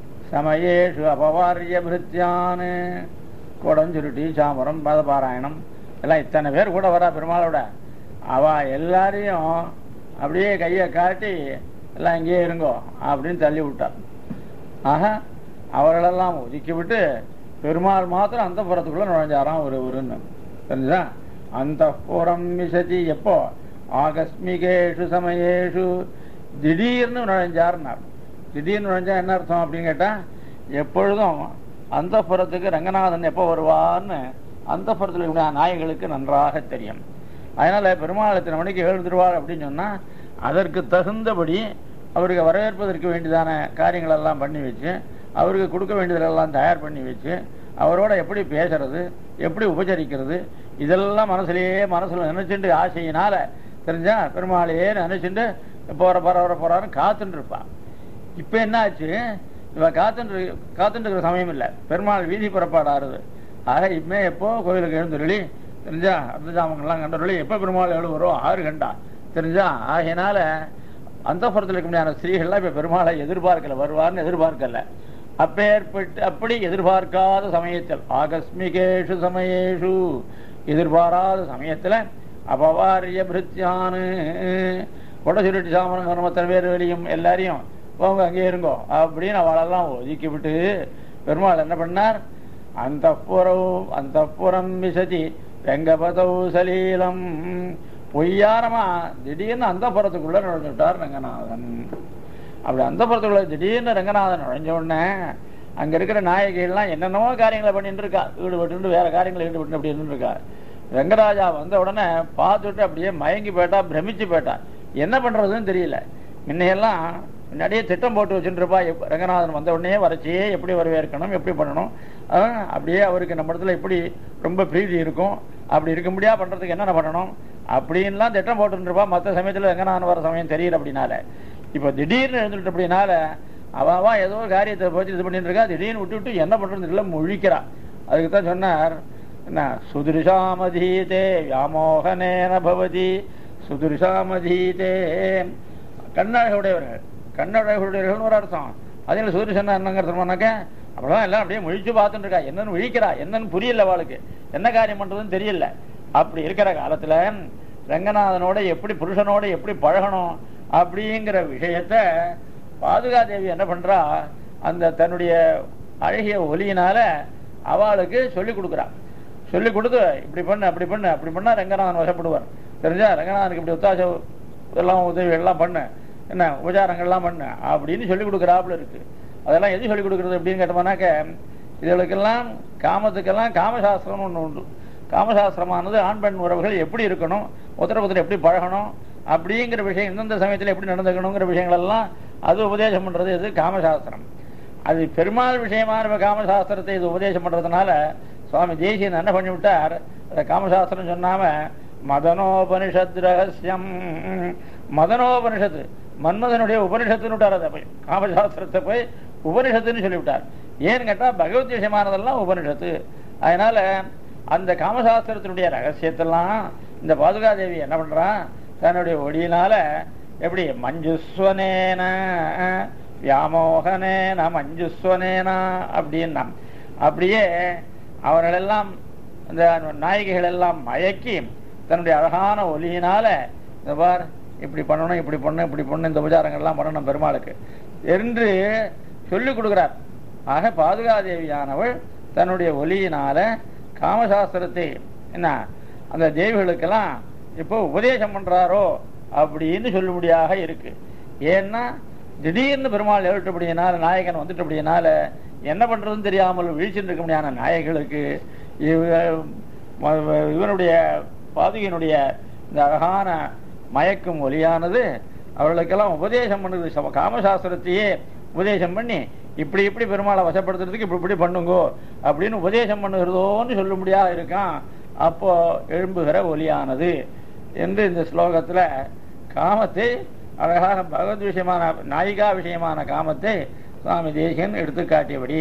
சமயேஷு அபவாரிய பிருத்தியானு குடம் சுருட்டி சாமரம் பதபாராயணம் எல்லாம் இத்தனை பேர் கூட வரா பெருமாளோட அவ எல்லாரையும் அப்படியே கையை காட்டி எல்லாம் இங்கேயே இருங்கோ அப்படின்னு தள்ளி விட்டார் ஆக அவர்களெல்லாம் ஒதுக்கி விட்டு பெருமாள் மாத்திரம் அந்த புறத்துக்குள்ள நுழைஞ்சாராம் ஒரு ஊருன்னு தெரிஞ்சுதா அந்த புறம் மிசதி எப்போ ஆகஸ்மிகேஷு சமயேஷு திடீர்னு நுழைஞ்சார்னார் திடீர்னு நுழைஞ்சா என்ன அர்த்தம் அப்படின்னு கேட்டா எப்பொழுதும் அந்த புறத்துக்கு ரங்கநாதன் எப்போ வருவார்னு அந்த புறத்தில் இருக்கிற நாய்களுக்கு நன்றாக தெரியும் அதனால பெருமாள் இத்தனை மணிக்கு எழுந்துருவார் அப்படின்னு சொன்னா அதற்கு தகுந்தபடி அவருக்கு வரவேற்பதற்கு வேண்டியதான காரியங்கள் எல்லாம் பண்ணி வச்சு அவருக்கு கொடுக்க வேண்டியதெல்லாம் தயார் பண்ணி வச்சு அவரோட எப்படி பேசுறது எப்படி உபச்சரிக்கிறது இதெல்லாம் மனசுலயே மனசுல நினைச்சுட்டு ஆசையினால தெரிஞ்சா பெருமாளையே நினைச்சுட்டு போற போற வர போறாருன்னு காத்துட்டு இருப்பான் இப்ப என்ன ஆச்சு இவ காத்துட்டு காத்துட்டு இருக்கிற சமயம் இல்லை பெருமாள் வீதி புறப்பாடு ஆறுது ஆக இனிமே எப்போ கோயிலுக்கு எழுந்துருளி தெரிஞ்சா அர்த்தஜாமங்கள்லாம் கண்டருளி எப்போ பெருமாள் எழுவுறோம் ஆறு கண்டா தெரிஞ்சா ஆகையினால அந்த புறத்தில் இருக்க முடியாத ஸ்திரீகள்லாம் இப்ப பெருமாளை எதிர்பார்க்கல வருவார்னு எதிர்பார்க்கல அப்பேற்பட்டு அப்படி எதிர்பார்க்காத சமயத்தில் ஆகஸ்மிகேஷு சமயேஷு எதிர்பாராத சமயத்துல அபவாரிய பிருத்தியானு கொடை சுருட்டி சாமரம் கர்மத்தனை பேர் வெளியும் எல்லாரையும் போங்க அங்கேயே இருங்கோ அப்படின்னு அவளெல்லாம் ஒதுக்கி விட்டு பெருமாள் என்ன பண்ணார் அந்த புறம் அந்த புறம் விசதி ரெங்கபதௌ சலீலம் பொய்யாரமா திடீர்னு அந்த புறத்துக்குள்ள நுழைஞ்சுட்டார் ரங்கநாதன் அப்படி அந்த புறத்துக்குள்ள திடீர்னு ரங்கநாதன் நுழைஞ்ச உடனே அங்க இருக்கிற நாயகிகள்லாம் என்னென்னமோ காரியங்களை பண்ணிட்டு இருக்கா ஈடுபட்டு வேற காரியங்களை ஈடுபட்டு அப்படி இருந்துட்டு இருக்கா ரங்கராஜா வந்த உடனே பார்த்துட்டு அப்படியே மயங்கி போயிட்டா பிரமிச்சு போயிட்டா என்ன பண்றதுன்னு தெரியல முன்னையெல்லாம் முன்னாடியே திட்டம் போட்டு வச்சுட்டு இருப்பா எப்ப- ரங்கநாதன் வந்த உடனே வரைச்சியே எப்படி வரவேற்கணும் எப்படி பண்ணணும் ஆஹ், அப்படியே அவருக்கு நம்ம இடத்துல எப்படி ரொம்ப பிரீதி இருக்கும் அப்படி இருக்க முடியா பண்றதுக்கு என்னென்ன பண்ணணும் அப்படின்லாம் திட்டம் போட்டு இருப்பா மற்ற சமயத்துல ரங்கநாதன் வர சமயம் தெரியல அப்படின்னால இப்ப திடீர்னு எழுந்துட்டு அப்படினால அவ அவ ஏதோ ஒரு காரியத்தை போச்சு இது பண்ணிட்டு இருக்கா திடீர்னு விட்டு விட்டு என்ன பண்றது இல்லை முழிக்கிறா அதுக்கு தான் சொன்னார் என்ன சுதிருஷாமதீதே வியாமோகனேன பவதி சுதிருஷாமதீதே கண்ணழகுடையவர்கள் கண்ணழகுடையவர்கள் ஒரு அர்த்தம் அதில் சூரியசன்னா என்னங்கிறதுனாக்க அவ்வளோதான் எல்லாம் அப்படியே முழிச்சு பார்த்துட்டு இருக்கா என்னன்னு விழிக்கிறா என்னன்னு புரியல அவளுக்கு என்ன காரியம் பண்றதுன்னு தெரியல அப்படி இருக்கிற காலத்துல ரங்கநாதனோட எப்படி புருஷனோட எப்படி பழகணும் அப்படிங்கிற விஷயத்த பாதுகாதேவி என்ன பண்றா அந்த தன்னுடைய அழகிய ஒலியினால அவளுக்கு சொல்லி கொடுக்குறா சொல்லி கொடுத்து இப்படி பண்ணு அப்படி பண்ணு அப்படி பண்ணா ரங்கநாதன் வசப்படுவார் தெரிஞ்சா ரங்கநாதனுக்கு இப்படி ஒத்தாச எல்லாம் உதவி எல்லாம் பண்ணு என்ன உபச்சாரங்கள்லாம் பண்ணு அப்படின்னு சொல்லி கொடுக்குறாப்புல இருக்கு அதெல்லாம் எது சொல்லி கொடுக்குறது அப்படின்னு கேட்டோம்னாக்க இதுகளுக்கெல்லாம் காமத்துக்கெல்லாம் காமசாஸ்திரம்னு ஒன்று உண்டு காமசாஸ்திரமானது ஆண் பெண் உறவுகள் எப்படி இருக்கணும் ஒருத்தர் ஒருத்தர் எப்படி பழகணும் அப்படிங்கிற விஷயம் எந்தெந்த சமயத்தில் எப்படி நடந்துக்கணுங்கிற விஷயங்கள் எல்லாம் அது உபதேசம் பண்றது இது காமசாஸ்திரம் அது பெருமாள் விஷயமான காமசாஸ்திரத்தை இது உபதேசம் பண்றதுனால சுவாமி தேசியன் என்ன பண்ணி விட்டார் அந்த காமசாஸ்திரம் சொன்னாம மதனோபனிஷத் ரகசியம் மதனோபனிஷத்து மன்மதனுடைய உபனிஷத்துன்னு விட்டார் அதை போய் காமசாஸ்திரத்தை போய் உபனிஷத்துன்னு சொல்லிவிட்டார் ஏன்னு கேட்டா பகவத் விஷயமானதெல்லாம் உபனிஷத்து அதனால அந்த காமசாஸ்திரத்தினுடைய ரகசியத்தெல்லாம் இந்த பாதுகாதேவி என்ன பண்றா தன்னுடைய ஒடியினால எப்படி மஞ்சுஸ்வனேன வியாமோகனேன மஞ்சுஸ்வனேனா அப்படின்னா அப்படியே அவர்களெல்லாம் இந்த நாயகிகள் எல்லாம் மயக்கி தன்னுடைய அழகான ஒலியினால இந்த பார் இப்படி பண்ணணும் இப்படி பண்ணணும் இப்படி பண்ணணும் இந்த உபச்சாரங்கள்லாம் பண்ணணும் பெருமாளுக்கு என்று சொல்லிக் கொடுக்கிறார் ஆக பாதுகாதேவியானவள் தன்னுடைய ஒலியினால காமசாஸ்திரத்தை என்ன அந்த தேவிகளுக்கெல்லாம் இப்போ உபதேசம் பண்றாரோ அப்படின்னு சொல்லும்படியாக இருக்கு ஏன்னா திடீர்னு பெருமாள் எழுட்டபடியினால நாயகன் வந்துட்டபடியினால என்ன பண்றதுன்னு தெரியாமல் வீழ்ச்சிட்டு இருக்க முடியாத நாயகளுக்கு இவ- ம- இவனுடைய பாதுகையினுடைய இந்த அழகான மயக்கும் ஒலியானது அவர்களுக்கெல்லாம் உபதேசம் பண்ணுது சம- காமசாஸ்திரத்தையே உபதேசம் பண்ணி இப்படி இப்படி பெருமாளை வசப்படுத்துறதுக்கு இப்படி இப்படி பண்ணுங்கோ அப்படின்னு உபதேசம் பண்ணுகிறதோன்னு சொல்லும்படியாக இருக்கான் அப்போ எழும்புகிற ஒலியானது என்று இந்த ஸ்லோகத்துல காமத்தை அழகான பகவத் விஷயமான நாயிகா விஷயமான காமத்தை சுவாமி தேசிகன் எடுத்து காட்டியபடி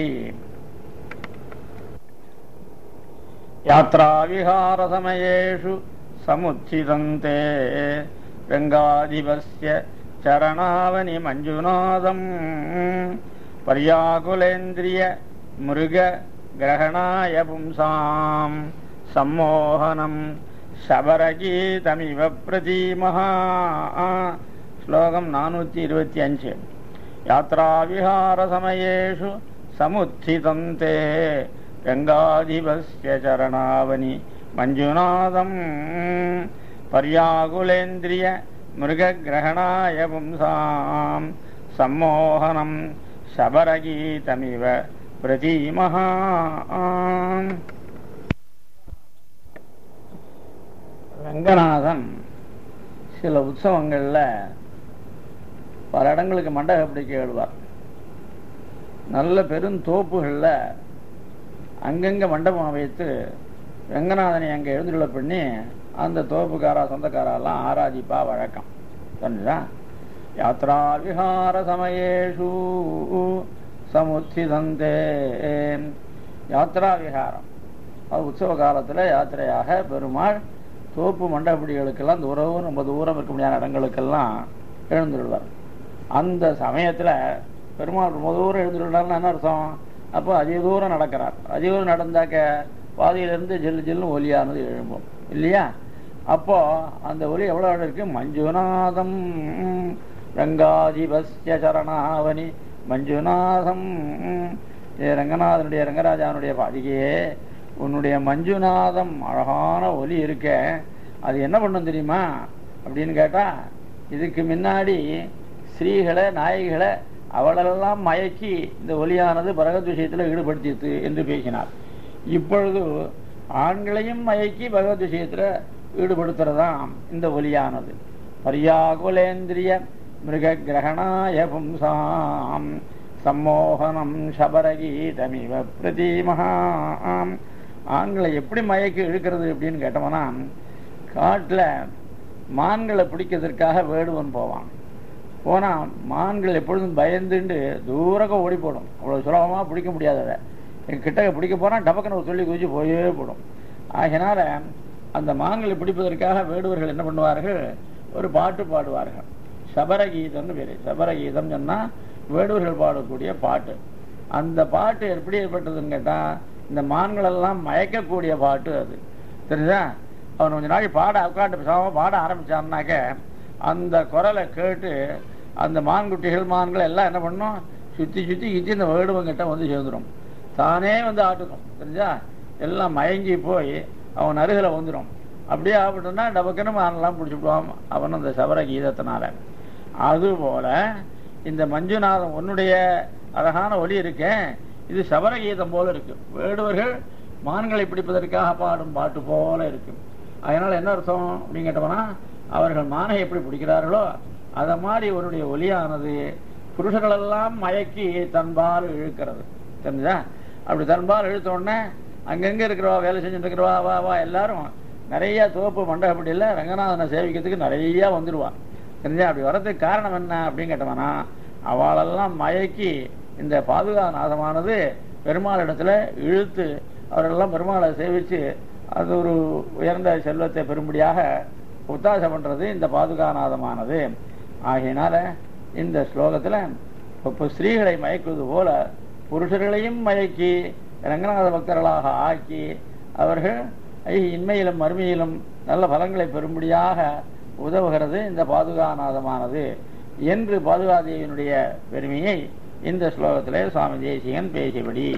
யாத்ராவிஹாரசமயேஷு சமுச்சிதந்தே ரங்காதிபஸ்ய சரணாவனி மஞ்சுநாதம் பர்யாகுலேந்திரிய மிருக கிரகணாய பும்சாம் சம்மோகனம் சபரகீதமிவ பிரதீமஹா ஸ்லோகம் நானூற்றி இருபத்தி அஞ்சு யாத்ராவிஹாரசமயேஷு சமுத்திதந்தே ரங்காதிபஸ்ய சரணாவனி மஞ்சுநாதம் பர்யாகுலேந்திரிய மிருககிரகணாய பும்சாம் சம்மோகனம் சபரகீதமிவ பிரதீமஹா ரங்கநாதன் சில உற்சவங்கள்ல பல இடங்களுக்கு மண்டப பிடிக்க எழுவார் நல்ல பெருந்தோப்புகளில் அங்கங்க மண்டபம் வைத்து ரங்கநாதனை அங்கே எழுந்துள்ள பண்ணி அந்த தோப்புக்காரா சொந்தக்காரெல்லாம் ஆராதிப்பா வழக்கம் தெரிஞ்சா யாத்ரா விஹார சமயேஷு சமுத்திதந்தே யாத்ரா விஹாரம் அது உற்சவ காலத்தில் யாத்திரையாக பெருமாள் தோப்பு மண்டபடிகளுக்கெல்லாம் தூரம் ரொம்ப தூரம் இருக்க முடியாத இடங்களுக்கெல்லாம் எழுந்துள்ளார் அந்த சமயத்தில் பெருமாள் ரொம்ப தூரம் எழுந்துள்ளார்னு என்ன அர்த்தம் அப்போ அதிக தூரம் நடக்கிறார் அதிக தூரம் நடந்தாக்க பாதியிலிருந்து ஜில்லு ஜில்லுன்னு ஒலியானது எழும்பும் இல்லையா அப்போ அந்த ஒலி எவ்வளோ இருக்கு மஞ்சுநாதம் ரங்காதிபஸ்ய சரணாவனி மஞ்சுநாதம் ஏ ரங்கநாதனுடைய ரங்கராஜானுடைய பாதிகையே உன்னுடைய மஞ்சுநாதம் அழகான ஒலி இருக்க அது என்ன பண்ணும் தெரியுமா அப்படின்னு கேட்டா இதுக்கு முன்னாடி ஸ்ரீகளை நாய்களை அவளெல்லாம் மயக்கி இந்த ஒலியானது பகவத் விஷயத்தில் ஈடுபடுத்தியது என்று பேசினார் இப்பொழுது ஆண்களையும் மயக்கி பகவத் விஷயத்தில் ஈடுபடுத்துறதாம் இந்த ஒலியானது பரியாகுலேந்திரிய மிருக கிரகணாய பும்சாம் சம்மோகனம் சபரகீதமிவ பிரதீமஹாம் ஆண்களை எப்படி மயக்கி இழுக்கிறது அப்படின்னு கேட்டோம்னா காட்டில் மான்களை பிடிக்கிறதுக்காக வேடுவன் போவான் போனால் மான்கள் எப்பொழுதும் பயந்துண்டு தூரக்க ஓடி போடும் அவ்வளோ சுலபமாக பிடிக்க முடியாது அதை எங்கள் கிட்டக்க பிடிக்க போனால் டபக்குன்னு ஒரு சொல்லி குதிச்சு போயே போடும் ஆகினால அந்த மான்களை பிடிப்பதற்காக வேடுவர்கள் என்ன பண்ணுவார்கள் ஒரு பாட்டு பாடுவார்கள் சபரகீதம்னு பேர் சபரகீதம் சொன்னால் வேடுவர்கள் பாடக்கூடிய பாட்டு அந்த பாட்டு எப்படி ஏற்பட்டதுன்னு கேட்டால் இந்த மான்களெல்லாம் மயக்கக்கூடிய பாட்டு அது தெரிஞ்சா அவன் கொஞ்ச நாளைக்கு பாட உட்காந்து பேசாமல் பாட ஆரம்பிச்சான்னாக்க அந்த குரலை கேட்டு அந்த மான்குட்டிகள் மான்கள் எல்லாம் என்ன பண்ணும் சுற்றி சுற்றி சுற்றி இந்த வேடுவங்கிட்ட வந்து சேர்ந்துடும் தானே வந்து ஆட்டுக்கும் தெரிஞ்சா எல்லாம் மயங்கி போய் அவன் அருகில் வந்துடும் அப்படியே ஆகப்பட்டோம்னா டபக்குன்னு மானெல்லாம் பிடிச்சிவிடுவான் அவன் அந்த சபர கீதத்தினால அதுபோல இந்த மஞ்சுநாதம் உன்னுடைய அழகான ஒலி இருக்கேன் இது சபர கீதம் போல இருக்கு வேடுவர்கள் மான்களை பிடிப்பதற்காக பாடும் பாட்டு போல இருக்கு அதனால என்ன அர்த்தம் அப்படின்னு கேட்டோம்னா அவர்கள் மானை எப்படி பிடிக்கிறார்களோ அதை மாதிரி உன்னுடைய ஒலியானது புருஷர்களெல்லாம் மயக்கி தன்பால் இழுக்கிறது தெரிஞ்சா அப்படி தன்பால் இழுத்த உடனே அங்கங்க இருக்கிறவா வேலை செஞ்சுட்டு இருக்கிறவா வா வா எல்லாரும் நிறைய தோப்பு மண்டபப்படியில் ரங்கநாதனை சேவிக்கிறதுக்கு நிறைய வந்துடுவான் தெரிஞ்சா அப்படி வர்றதுக்கு காரணம் என்ன அப்படின்னு கேட்டோம்னா அவளெல்லாம் மயக்கி இந்த பாதுகா நாதமானது பெருமாள் இடத்துல இழுத்து அவரெல்லாம் பெருமாளை சேவித்து அது ஒரு உயர்ந்த செல்வத்தை பெறும்படியாக உத்தாசை பண்றது இந்த பாதுகாநாதமானது ஆகையினால இந்த ஸ்லோகத்துல இப்போ ஸ்திரீகளை மயக்குவது போல புருஷர்களையும் மயக்கி ரங்கநாத பக்தர்களாக ஆக்கி அவர்கள் ஐ இன்மையிலும் மறுமையிலும் நல்ல பலங்களை பெறும்படியாக உதவுகிறது இந்த பாதுகாநாதமானது என்று பாதுகாதேவியினுடைய பெருமையை இந்த ஸ்லோகத்திலே சுவாமி தேசிகன் பேசியபடி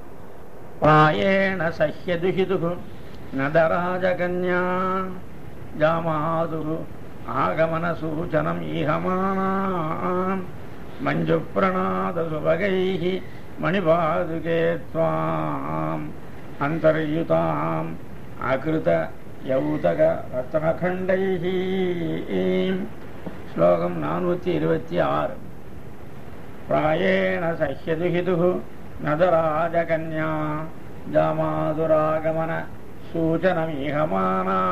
प्रायेण सह्यदुहितुः नदराजकन्या ஜாமாது ஆகமன சூச்சனம் ஈகமானாம் மஞ்சு பிரணாத சுபகைः மணிபாதுகே त्वाम् அந்தர்யுதாம் அகிருத யௌதக ரத்னகண்டைः ஸ்லோகம் நானூற்றி இருபத்தி ஆறு प्रायेण सह्यदुहितुः नदराजकन्या जामादुरागमन सूचनमीहमाना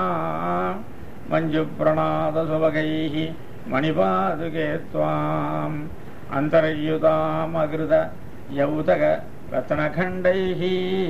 मञ्जुप्रणादसुभगैः मणिपादुके त्वाम् अन्तर्युतामकृत यौतक रत्नखण्डैः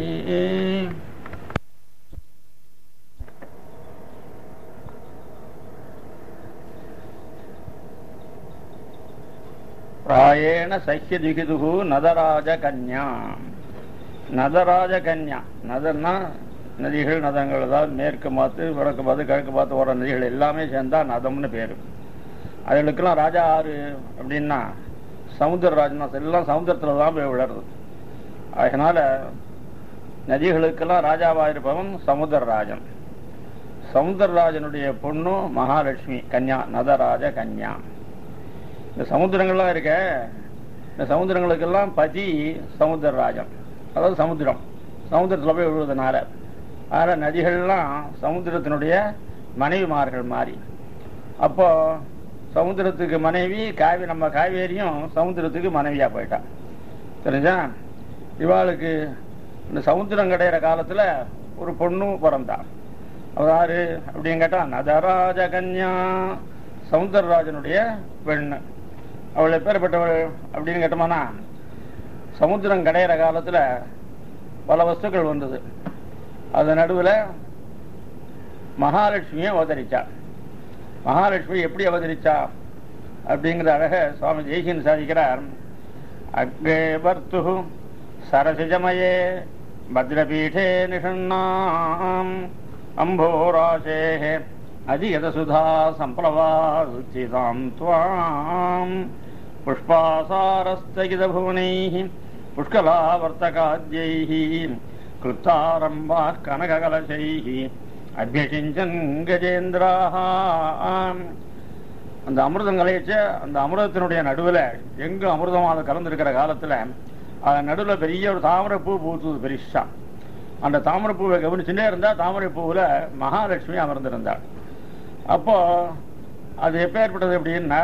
பிராயேண சஹ்யதிகிதுகு நதராஜ கன்யா நதராஜ கன்யா நதர்னா நதிகள் நதங்கள் அதாவது மேற்கு பார்த்து வடக்கு பார்த்து கிழக்கு பார்த்து வர நதிகள் எல்லாமே சேர்ந்தா நதம்னு பேரு அதுகளுக்கெல்லாம் ராஜா ஆறு அப்படின்னா சமுத்திரராஜனா எல்லாம் சமுத்திரத்துல தான் போய் விழறது அதனால நதிகளுக்கெல்லாம் ராஜாவா இருப்பவன் சமுத்திரராஜன் சமுத்திரராஜனுடைய பொண்ணு மகாலட்சுமி கன்யா நதராஜ கன்யா இந்த சமுத்திரங்கள்லாம் இருக்க இந்த சமுத்திரங்களுக்கெல்லாம் பதி சமுத்திரராஜன் அதாவது சமுத்திரம் சமுத்திரத்தில் போய் விழுவதனால அதில் நதிகள்லாம் சமுத்திரத்தினுடைய மனைவிமார்கள் மாறி அப்போ சமுத்திரத்துக்கு மனைவி காவி நம்ம காவேரியும் சமுத்திரத்துக்கு மனைவியா போயிட்டா தெரிஞ்சா இவாளுக்கு இந்த சமுத்திரம் கிடையிற காலத்துல ஒரு பொண்ணும் பிறந்தா அவ யாரு அப்படின்னு கேட்டா நதராஜ கன்யா சமுத்திரராஜனுடைய பெண்ணு அவள் எப்பேற்பட்டவள் அப்படின்னு கேட்டோம்னா சமுத்திரம் கடையிற காலத்துல பல வஸ்துக்கள் வந்தது அது நடுவில் மகாலட்சுமியை அவதரிச்சா மகாலட்சுமி எப்படி அவதரிச்சா அப்படிங்கிற அழக சுவாமி ஜெய்சின் சாதிக்கிறார் அக்ரே வர்த்து சரசிஜமயே பத்ரபீഠே நிஷண்ணாம் அம்போராசே அதிகதசுதா சம்பிரவாசிதாம் துவாம் புஷ்பாசாரஸ்தகிதபுவனைः புஷ்கலாவர்த்தகாத்யைः கிருத்தாரம்பாः கனககலசைः அபியசிஞ்சன் கஜேந்திராः அந்த அமிர்தம் கலையச்ச அந்த அமிர்தத்தினுடைய நடுவில் எங்கு அமிர்தம் அது கலந்துருக்கிற காலத்தில் அது நடுவில் பெரிய ஒரு தாமரை பூ பூத்துது பெரிசா அந்த தாமரை பூவை கவனிச்சுட்டே இருந்தா தாமரை பூவில் மகாலட்சுமி அமர்ந்திருந்தாள் அப்போ அது எப்பேற்பட்டது அப்படின்னா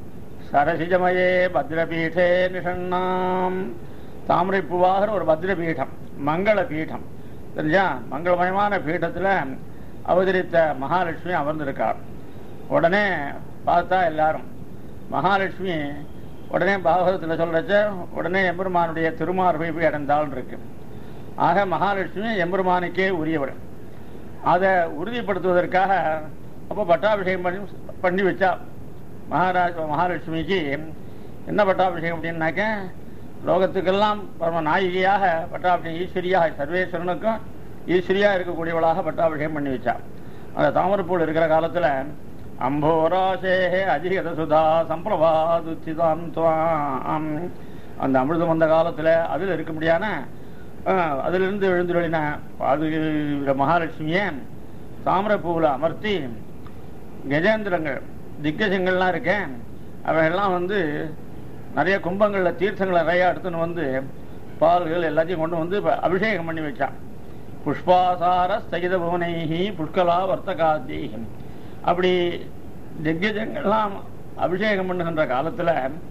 சரசிஜமயே பத்ரபீഠே நிஷண்ணாம் தாமரை பூவாகிற ஒரு பத்ரபீடம் மங்கள பீடம் தெரிஞ்சா மங்களமயமான பீடத்துல அவதரித்த மகாலட்சுமி அமர்ந்திருக்கார் உடனே பார்த்தா எல்லாரும் மகாலட்சுமி உடனே பாகவதத்தில் சொல்றச்ச உடனே எம்பெருமானுடைய திருமார்பை போய் அடைந்தாள் இருக்கு ஆக மகாலட்சுமி எம்பெருமானுக்கே உரியவர் அதை உறுதிப்படுத்துவதற்காக அப்போ பட்டாபிஷேகம் பண்ணி பண்ணி வச்சா மகாராஜ் மகாலட்சுமிக்கு என்ன பட்டாபிஷேகம் அப்படின்னாக்க லோகத்துக்கெல்லாம் பரம நாயகியாக பட்டாபிஷேகம் ஈஸ்வரியாக சர்வேஸ்வரனுக்கும் ஈஸ்வரியா இருக்கக்கூடியவளாக பட்டாபிஷேகம் பண்ணி வச்சா அந்த தாமரப்பூல் இருக்கிற காலத்துல அம்போராசேஹே அதிகத சுதா சம்பிரபாதுச்சிதாம் துவாம் அந்த அமிர்தம் வந்த காலத்துல அதில் இருக்க முடியான அதிலிருந்து எழுந்துருளின அது மகாலட்சுமியை தாமரப்பூவில் அமர்த்தி கஜேந்திரங்கள் திக்கஜங்கள்லாம் இருக்கேன் அவையெல்லாம் வந்து நிறைய கும்பங்களில் தீர்த்தங்களை நிறையா எடுத்துன்னு வந்து பால்கள் எல்லாத்தையும் கொண்டு வந்து அபிஷேகம் பண்ணி வச்சான் புஷ்பாசார ஸ்தகித புவனைஹி புஷ்கலா வர்த்தகாத்தீகி அப்படி திக்கஜங்கள்லாம் அபிஷேகம் பண்ணுகின்ற காலத்தில்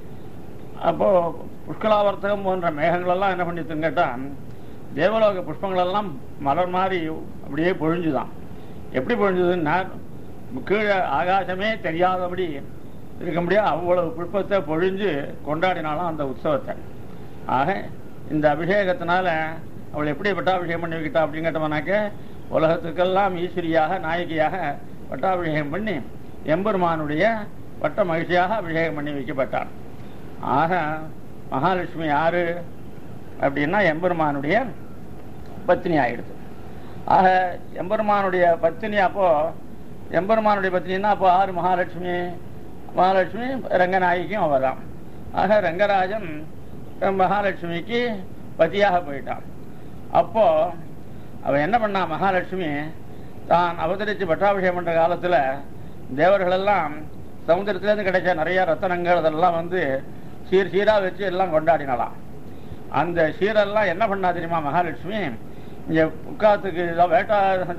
அப்போ புஷ்கலாவர்த்தகம் போன்ற மேகங்களெல்லாம் என்ன பண்ணிட்டுன்னு கேட்டால் தேவலோக புஷ்பங்களெல்லாம் மலர் மாதிரி அப்படியே பொழிஞ்சுதான் எப்படி பொழிஞ்சதுன்னா கீழே ஆகாசமே தெரியாதபடி இருக்க முடியாது அவ்வளவு புஷ்பத்தை பொழிஞ்சு கொண்டாடினாலும் அந்த உற்சவத்தை ஆக இந்த அபிஷேகத்தினால அவள் எப்படி பட்டாபிஷேகம் பண்ணி வைக்கிட்டா அப்படின்னு கேட்டோம்னாக்க உலகத்துக்கெல்லாம் ஈஸ்வரியாக நாயகியாக பட்டாபிஷேகம் பண்ணி எம்பெருமானுடைய பட்ட மகிழ்ச்சியாக அபிஷேகம் பண்ணி வைக்கப்பட்டார் ஆக மகாலட்சுமி யாரு அப்படின்னா எம்பெருமானுடைய பத்தினி ஆயிடுது ஆக எம்பெருமானுடைய பத்தினி அப்போ எம்பெருமானுடைய பத்தினின்னா அப்போ ஆறு மகாலட்சுமி மகாலட்சுமி ரங்கநாயகிக்கும் அவள் தான் ஆக ரங்கராஜன் மகாலட்சுமிக்கு பதியாக போயிட்டான் அப்போ அவ என்ன பண்ணா மகாலட்சுமி தான் அவதரித்து பட்டாபிஷேகம் பண்ற காலத்துல தேவர்கள் எல்லாம் சமுத்திரத்திலேருந்து கிடைச்ச நிறைய ரத்தனங்கள் அதெல்லாம் வந்து சீர் சீரா வச்சு எல்லாம் கொண்டாடினலாம் அந்த சீரெல்லாம் என்ன பண்ணா தெரியுமா மகாலட்சுமி இங்க உட்காத்துக்கு வேட்டா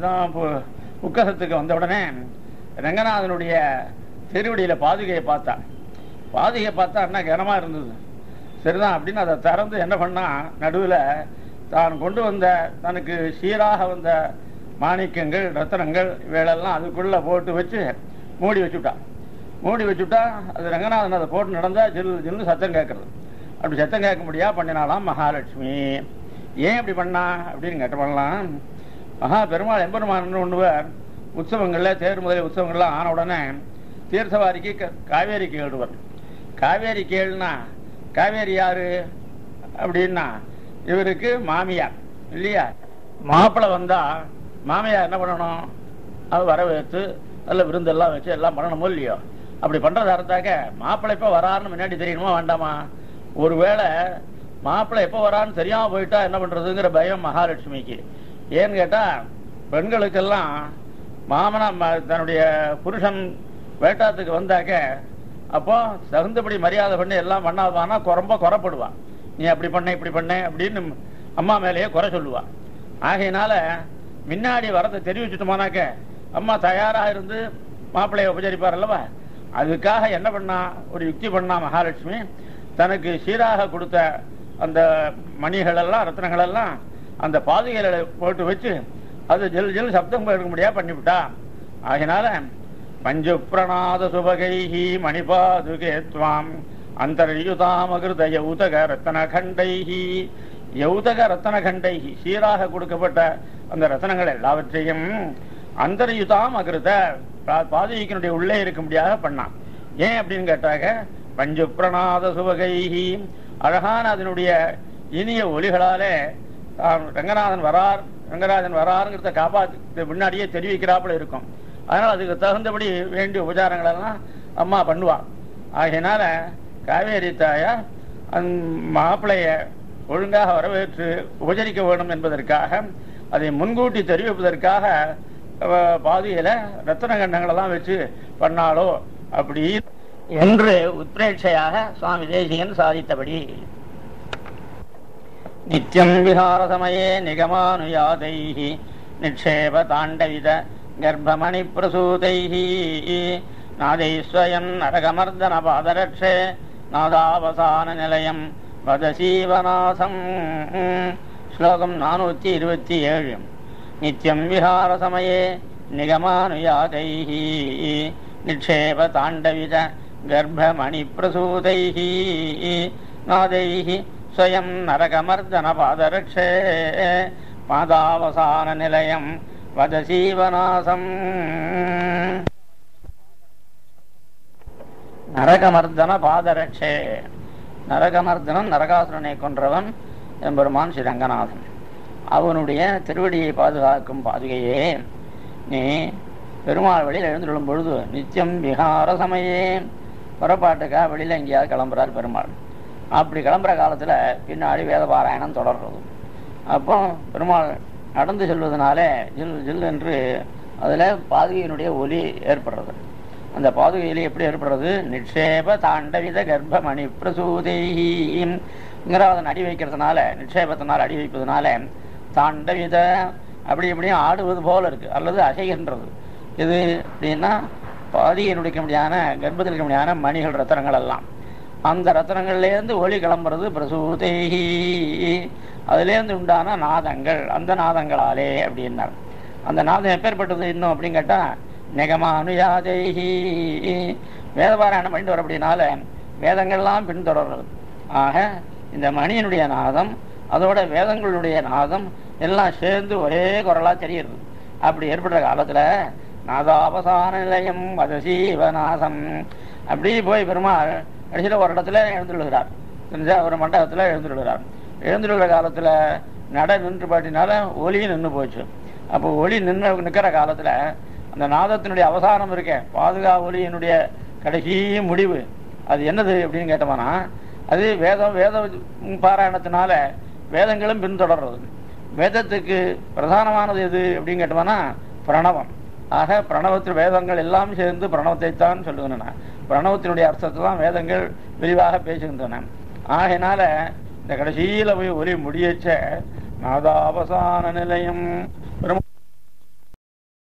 உக்கசத்துக்கு வந்த உடனே ரங்கநாதனுடைய திருவடியில பாதுகையை பார்த்தா பாதுகையை பார்த்தா என்ன கனமா இருந்தது சரிதான் அப்படின்னு அதை திறந்து என்ன பண்ணா நடுவுல தான் கொண்டு வந்த தனக்கு சீராக வந்த மாணிக்கங்கள் ரத்தனங்கள் இவைகளெல்லாம் அதுக்குள்ள போட்டு வச்சு மூடி வச்சுட்டா மூடி வச்சுட்டா அது ரங்கநாதன் அதை போட்டு நடந்தா ஜில் ஜில்னு சத்தம் கேட்கறது அப்படி சத்தம் கேட்க முடியா பண்ணினாலாம் மகாலட்சுமி ஏன் இப்படி பண்ணா அப்படின்னு கேட்ட பண்ணலாம் மகா பெருமாள் எம்பெருமான் ஒண்ணுவர் உற்சவங்கள்ல தேர் முதலிய உற்சவங்கள்லாம் ஆன உடனே தீர்த்தவாரிக்கு க- காவேரிக்கு எழுதுவர் காவேரி கேள்னா காவேரி யாரு அப்படின்னா இவருக்கு மாமியார் இல்லையா மாப்பிள்ளை வந்தா மாமியார் என்ன பண்ணணும் அது வரவேற்று நல்ல விருந்தெல்லாம் வச்சு எல்லாம் பண்ணணுமோ இல்லையோ அப்படி பண்றதா இருந்தாக்க மாப்பிள்ளை எப்ப வராருன்னு முன்னாடி தெரியணுமா வேண்டாமா ஒருவேளை மாப்பிள்ளை எப்ப வரான்னு தெரியாம போயிட்டா என்ன பண்றதுங்கிற பயம் மகாலட்சுமிக்கு ஏன்னு கேட்டா பெண்களுக்கெல்லாம் மாமனா ம- தன்னுடைய புருஷன் வேட்டாத்துக்கு வந்தாக்க அப்போ தகுந்தபடி மரியாதை பண்ணி எல்லாம் பண்ணாதானா ரொம்ப குறப்படுவான் நீ அப்படி பண்ண இப்படி பண்ண அப்படின்னு அம்மா மேலேயே குறை சொல்லுவா ஆகையினால முன்னாடி வரதை தெரிவிச்சுட்டோமானாக்க அம்மா தயாரா இருந்து மாப்பிள்ளைய உபச்சரிப்பார் அல்லவா அதுக்காக என்ன பண்ணா ஒரு யுக்தி பண்ணா மகாலட்சுமி தனக்கு சீராக கொடுத்த அந்த மணிகள் எல்லாம் ரத்னங்கள் எல்லாம் அந்த பாதுகையில போட்டு வச்சு அது ஜெல் ஜெல் சப்தம் எடுக்க முடியா பண்ணிவிட்டா ஆகினால பஞ்சு பிரணாத சுபகைஹி மணிபாதுகே துவாம் அந்தர்யுதாமகிருத யௌதக ரத்தன கண்டைஹி யௌதக ரத்தன கண்டைஹி சீராக கொடுக்கப்பட்ட அந்த ரத்தனங்கள் எல்லாவற்றையும் அந்தர்யுதாம் அகிருத பா- பாதுகைக்கினுடைய உள்ளே இருக்கும்படியாக பண்ணான் ஏன் அப்படின்னு கேட்டாக்க பஞ்சு பிரணாத சுபகைஹி அழகான அதனுடைய இனிய ஒலிகளாலே தான் ரங்கநாதன் வரார் ரங்கராஜன் வராருங்கிறத காப்பாத்து முன்னாடியே தெரிவிக்கிறாப்புல இருக்கும் அதனால அதுக்கு தகுந்தபடி வேண்டிய உபச்சாரங்கள் எல்லாம் அம்மா பண்ணுவா ஆகையினால காவேரி தாயார் அந் மாப்பிளைய ஒழுங்காக வரவேற்று உபச்சரிக்க வேண்டும் என்பதற்காக அதை முன்கூட்டி தெரிவிப்பதற்காக அவ பாதியில ரத்தன கண்டங்கள் எல்லாம் வச்சு பண்ணாலோ அப்படி என்று உத்ரேட்சையாக சுவாமி தேசிகன் சாதித்தபடி நித்யம் விஹாரசமயே நிகமானுயாதைः நிக்ஷேப தாண்டவித கர்ப்பமணி பிரசூதைः நாதைஸ்வயன் நரகமர்தன பாதரட்சே நாதாவசான நிலையம் வதசீவநாசம் ஸ்லோகம் நானூத்தி இருபத்தி ஏழு நித்யம் விஹாரசமயே நிகமானுயாதைः நிக்ஷேப தாண்டவித கர்ப்பமணி பிரசூதைः நாதைः स्वयं नरकमर्दनपादरक्षे पादावसाननिलयं वदसीवनासम् நரகமர்தன பாதரட்சே நரகமர்தனன் நரகாசுரனை கொன்றவன் எம்பெருமான் ஸ்ரீ ரங்கநாதன் அவனுடைய திருவடியை பாதுகாக்கும் பாதுகையே நீ பெருமாள் வெளியில் எழுந்துள்ளும் பொழுது நித்தியம் விகார சமயே புறப்பாட்டுக்காக வெளியில எங்கேயாவது கிளம்புறார் பெருமாள் அப்படி கிளம்புற காலத்துல பின்னாடி வேத பாராயணம் தொடர்றது அப்போ பெருமாள் நடந்து செல்வதனால ஜில் ஜில் என்று அதுல பாதுகையினுடைய ஒலி ஏற்படுறது அந்த பாதுகையில எப்படி ஏற்படுறது நிக்ஷேப தாண்டவித கர்ப்பமணி பிரசூதைங்கிற அதன் அடி வைக்கிறதுனால நிக்ஷேபத்தினால் அடி வைப்பதனால தாண்டவித அப்படி இப்படியும் ஆடுவது போல இருக்கு அல்லது அசைகின்றது இது அப்படின்னா பாதியினுடைய முடியான கர்ப்பத்தில் இருக்க முடியான மணிகள் ரத்தனங்கள் எல்லாம் அந்த ரத்தனங்கள்லேருந்து ஒளி கிளம்புறது பிரசூதேகி அதுலேருந்து உண்டான நாதங்கள் அந்த நாதங்களாலே அப்படின்னார் அந்த நாதம் எப்பேற்பட்டது இன்னும் அப்படின்னு கேட்டா நிகமா அனுயாதேகி வேதபாராயணம் பண்ணிட்டு வர அப்படின்னால வேதங்கள்லாம் பின்தொடர்றது ஆக இந்த மணியினுடைய நாதம் அதோட வேதங்களுடைய நாதம் எல்லாம் சேர்ந்து ஒரே குரலா தெரியுது அப்படி ஏற்படுற காலத்துல நாதாவசான நிலையம் வதசீவநாசம் அப்படி போய் பெருமாள் கடைசியில் ஒரு இடத்துல எழுந்துள்ளார் தெரிஞ்சா ஒரு மண்டபத்தில் எழுந்துள்ளார் எழுந்துள்ள காலத்துல நட நின்று பாட்டினால ஒலி நின்று போச்சு அப்போ ஒளி நின்று நிற்கிற காலத்துல அந்த நாதத்தினுடைய அவசானம் இருக்கே பாதுகா ஒலியினுடைய கடைசி முடிவு அது என்னது அப்படின்னு கேட்டோம்னா அது வேதம் வேத பாராயணத்தினால வேதங்களும் பின்தொடர்றது வேதத்துக்கு பிரதானமானது எது அப்படின்னு கேட்டோம்னா பிரணவம் ஆக பிரணவத்தில் வேதங்கள் எல்லாம் சேர்ந்து பிரணவத்தைத்தான் சொல்லுகின்றன பிரணவத்தினுடைய அர்த்தத்தை தான் வேதங்கள் விரிவாக பேசுகின்றன ஆகையினால இந்த கடைசியில போய் ஒலி முடியச்ச நாதாவசான நிலையம் பிரம்ம